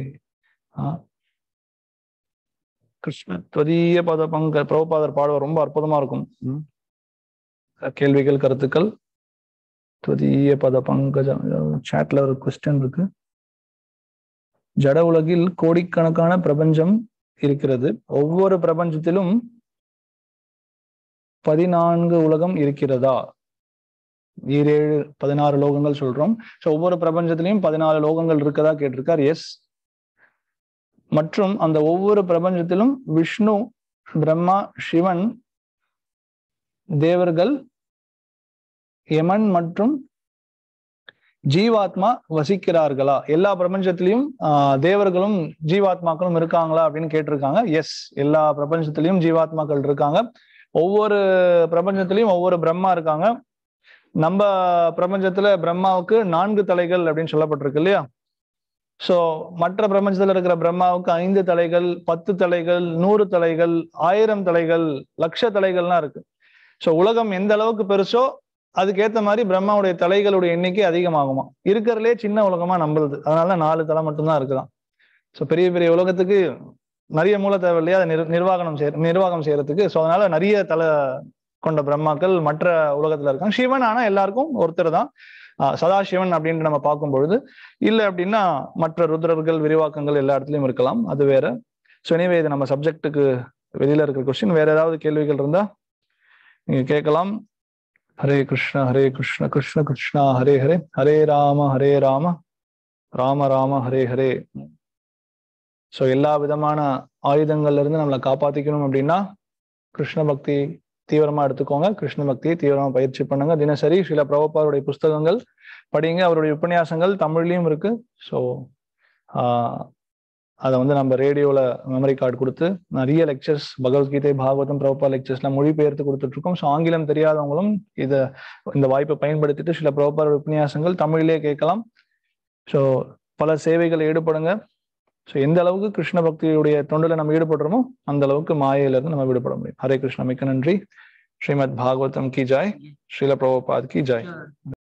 கிருஷ்ண துவதீய பத பங்க பிரபுபாதர் பாடுவார் ரொம்ப அற்புதமா இருக்கும் கேள்விகள் கருத்துக்கள் துவதீய பத பங்கஜ சாட்ல ஒரு கொஸ்டின் இருக்கு ஜட உலகில் கோடிக்கணக்கான பிரபஞ்சம் இருக்கிறது ஒவ்வொரு பிரபஞ்சத்திலும் பதினான்கு உலகம் இருக்கிறதா ஈரேழு பதினாறு லோகங்கள் சொல்றோம் ஸோ ஒவ்வொரு பிரபஞ்சத்திலையும் பதினாலு லோகங்கள் இருக்கதா கேட்டிருக்கார் எஸ் மற்றும் அந்த ஒவ்வொரு பிரபஞ்சத்திலும் விஷ்ணு பிரம்மா சிவன் தேவர்கள் யமன் மற்றும் ஜீவாத்மா வசிக்கிறார்களா எல்லா பிரபஞ்சத்திலையும் ஆஹ் தேவர்களும் ஜீவாத்மாக்களும் இருக்காங்களா அப்படின்னு கேட்டிருக்காங்க எஸ் எல்லா பிரபஞ்சத்திலையும் ஜீவாத்மாக்கள் இருக்காங்க ஒவ்வொரு பிரபஞ்சத்திலையும் ஒவ்வொரு பிரம்மா இருக்காங்க நம்ம பிரபஞ்சத்துல பிரம்மாவுக்கு நான்கு தலைகள் அப்படின்னு சொல்லப்பட்டிருக்கு இல்லையா சோ மற்ற பிரபஞ்சத்துல இருக்கிற பிரம்மாவுக்கு ஐந்து தலைகள் பத்து தலைகள் நூறு தலைகள் ஆயிரம் தலைகள் லட்ச தலைகள்லாம் இருக்கு சோ உலகம் எந்த அளவுக்கு பெருசோ அதுக்கேத்த மாதிரி பிரம்மாவுடைய தலைகளுடைய எண்ணிக்கை அதிகமாகுமா இருக்கிறதுலே சின்ன உலகமா நம்புறது அதனால நாலு தலை மட்டும்தான் இருக்குதான் ஸோ பெரிய பெரிய உலகத்துக்கு நிறைய மூல தேவை இல்லையா அதை நிர் நிர்வாகம் செய்ய நிர்வாகம் செய்யறதுக்கு ஸோ அதனால நிறைய தலை கொண்ட பிரம்மாக்கள் மற்ற உலகத்துல இருக்காங்க சிவன் ஆனா எல்லாருக்கும் ஒருத்தர் தான் சதாசிவன் அப்படின்ட்டு நம்ம பார்க்கும் பொழுது இல்லை அப்படின்னா மற்ற ருத்ரர்கள் விரிவாக்கங்கள் எல்லா இடத்துலயும் இருக்கலாம் அது வேற ஸோ எனவே இது நம்ம சப்ஜெக்டுக்கு வெளியில இருக்கிற கொஸ்டின் வேற ஏதாவது கேள்விகள் இருந்தா நீங்க கேட்கலாம் ஹரே கிருஷ்ண ஹரே கிருஷ்ண கிருஷ்ண கிருஷ்ணா ஹரே ஹரே ஹரே ராம ஹரே ராம ராம ராம ஹரே ஹரே ஸோ எல்லா விதமான ஆயுதங்கள்ல இருந்து நம்மளை காப்பாத்திக்கணும் அப்படின்னா கிருஷ்ண பக்தி தீவிரமா எடுத்துக்கோங்க கிருஷ்ண பக்தியை தீவிரமா பயிற்சி பண்ணுங்க தினசரி சில பிரபுபாருடைய புஸ்தகங்கள் படிங்க அவருடைய உபன்யாசங்கள் தமிழ்லயும் இருக்கு ஸோ அதை வந்து நம்ம ரேடியோல மெமரி கார்டு கொடுத்து நிறைய லெக்சர்ஸ் பகவத்கீதை பாகவதம் பிரபா லெக்சர்ஸ்லாம் மொழிபெயர்த்து கொடுத்துட்டு இருக்கோம் ஸோ ஆங்கிலம் தெரியாதவங்களும் இதை இந்த வாய்ப்பை பயன்படுத்திட்டு சில பிரபா உபன்யாசங்கள் தமிழிலே கேட்கலாம் ஸோ பல சேவைகள் ஈடுபடுங்க ஸோ எந்த அளவுக்கு கிருஷ்ண பக்தியுடைய தொண்டில் நம்ம ஈடுபடுறோமோ அந்த அளவுக்கு மாயிலிருந்து நம்ம விடுபட முடியும் ஹரே கிருஷ்ண மிக்க நன்றி ஸ்ரீமத் பாகவதம் கி ஜாய் ஸ்ரீல பிரபுபாத் கி ஜாய்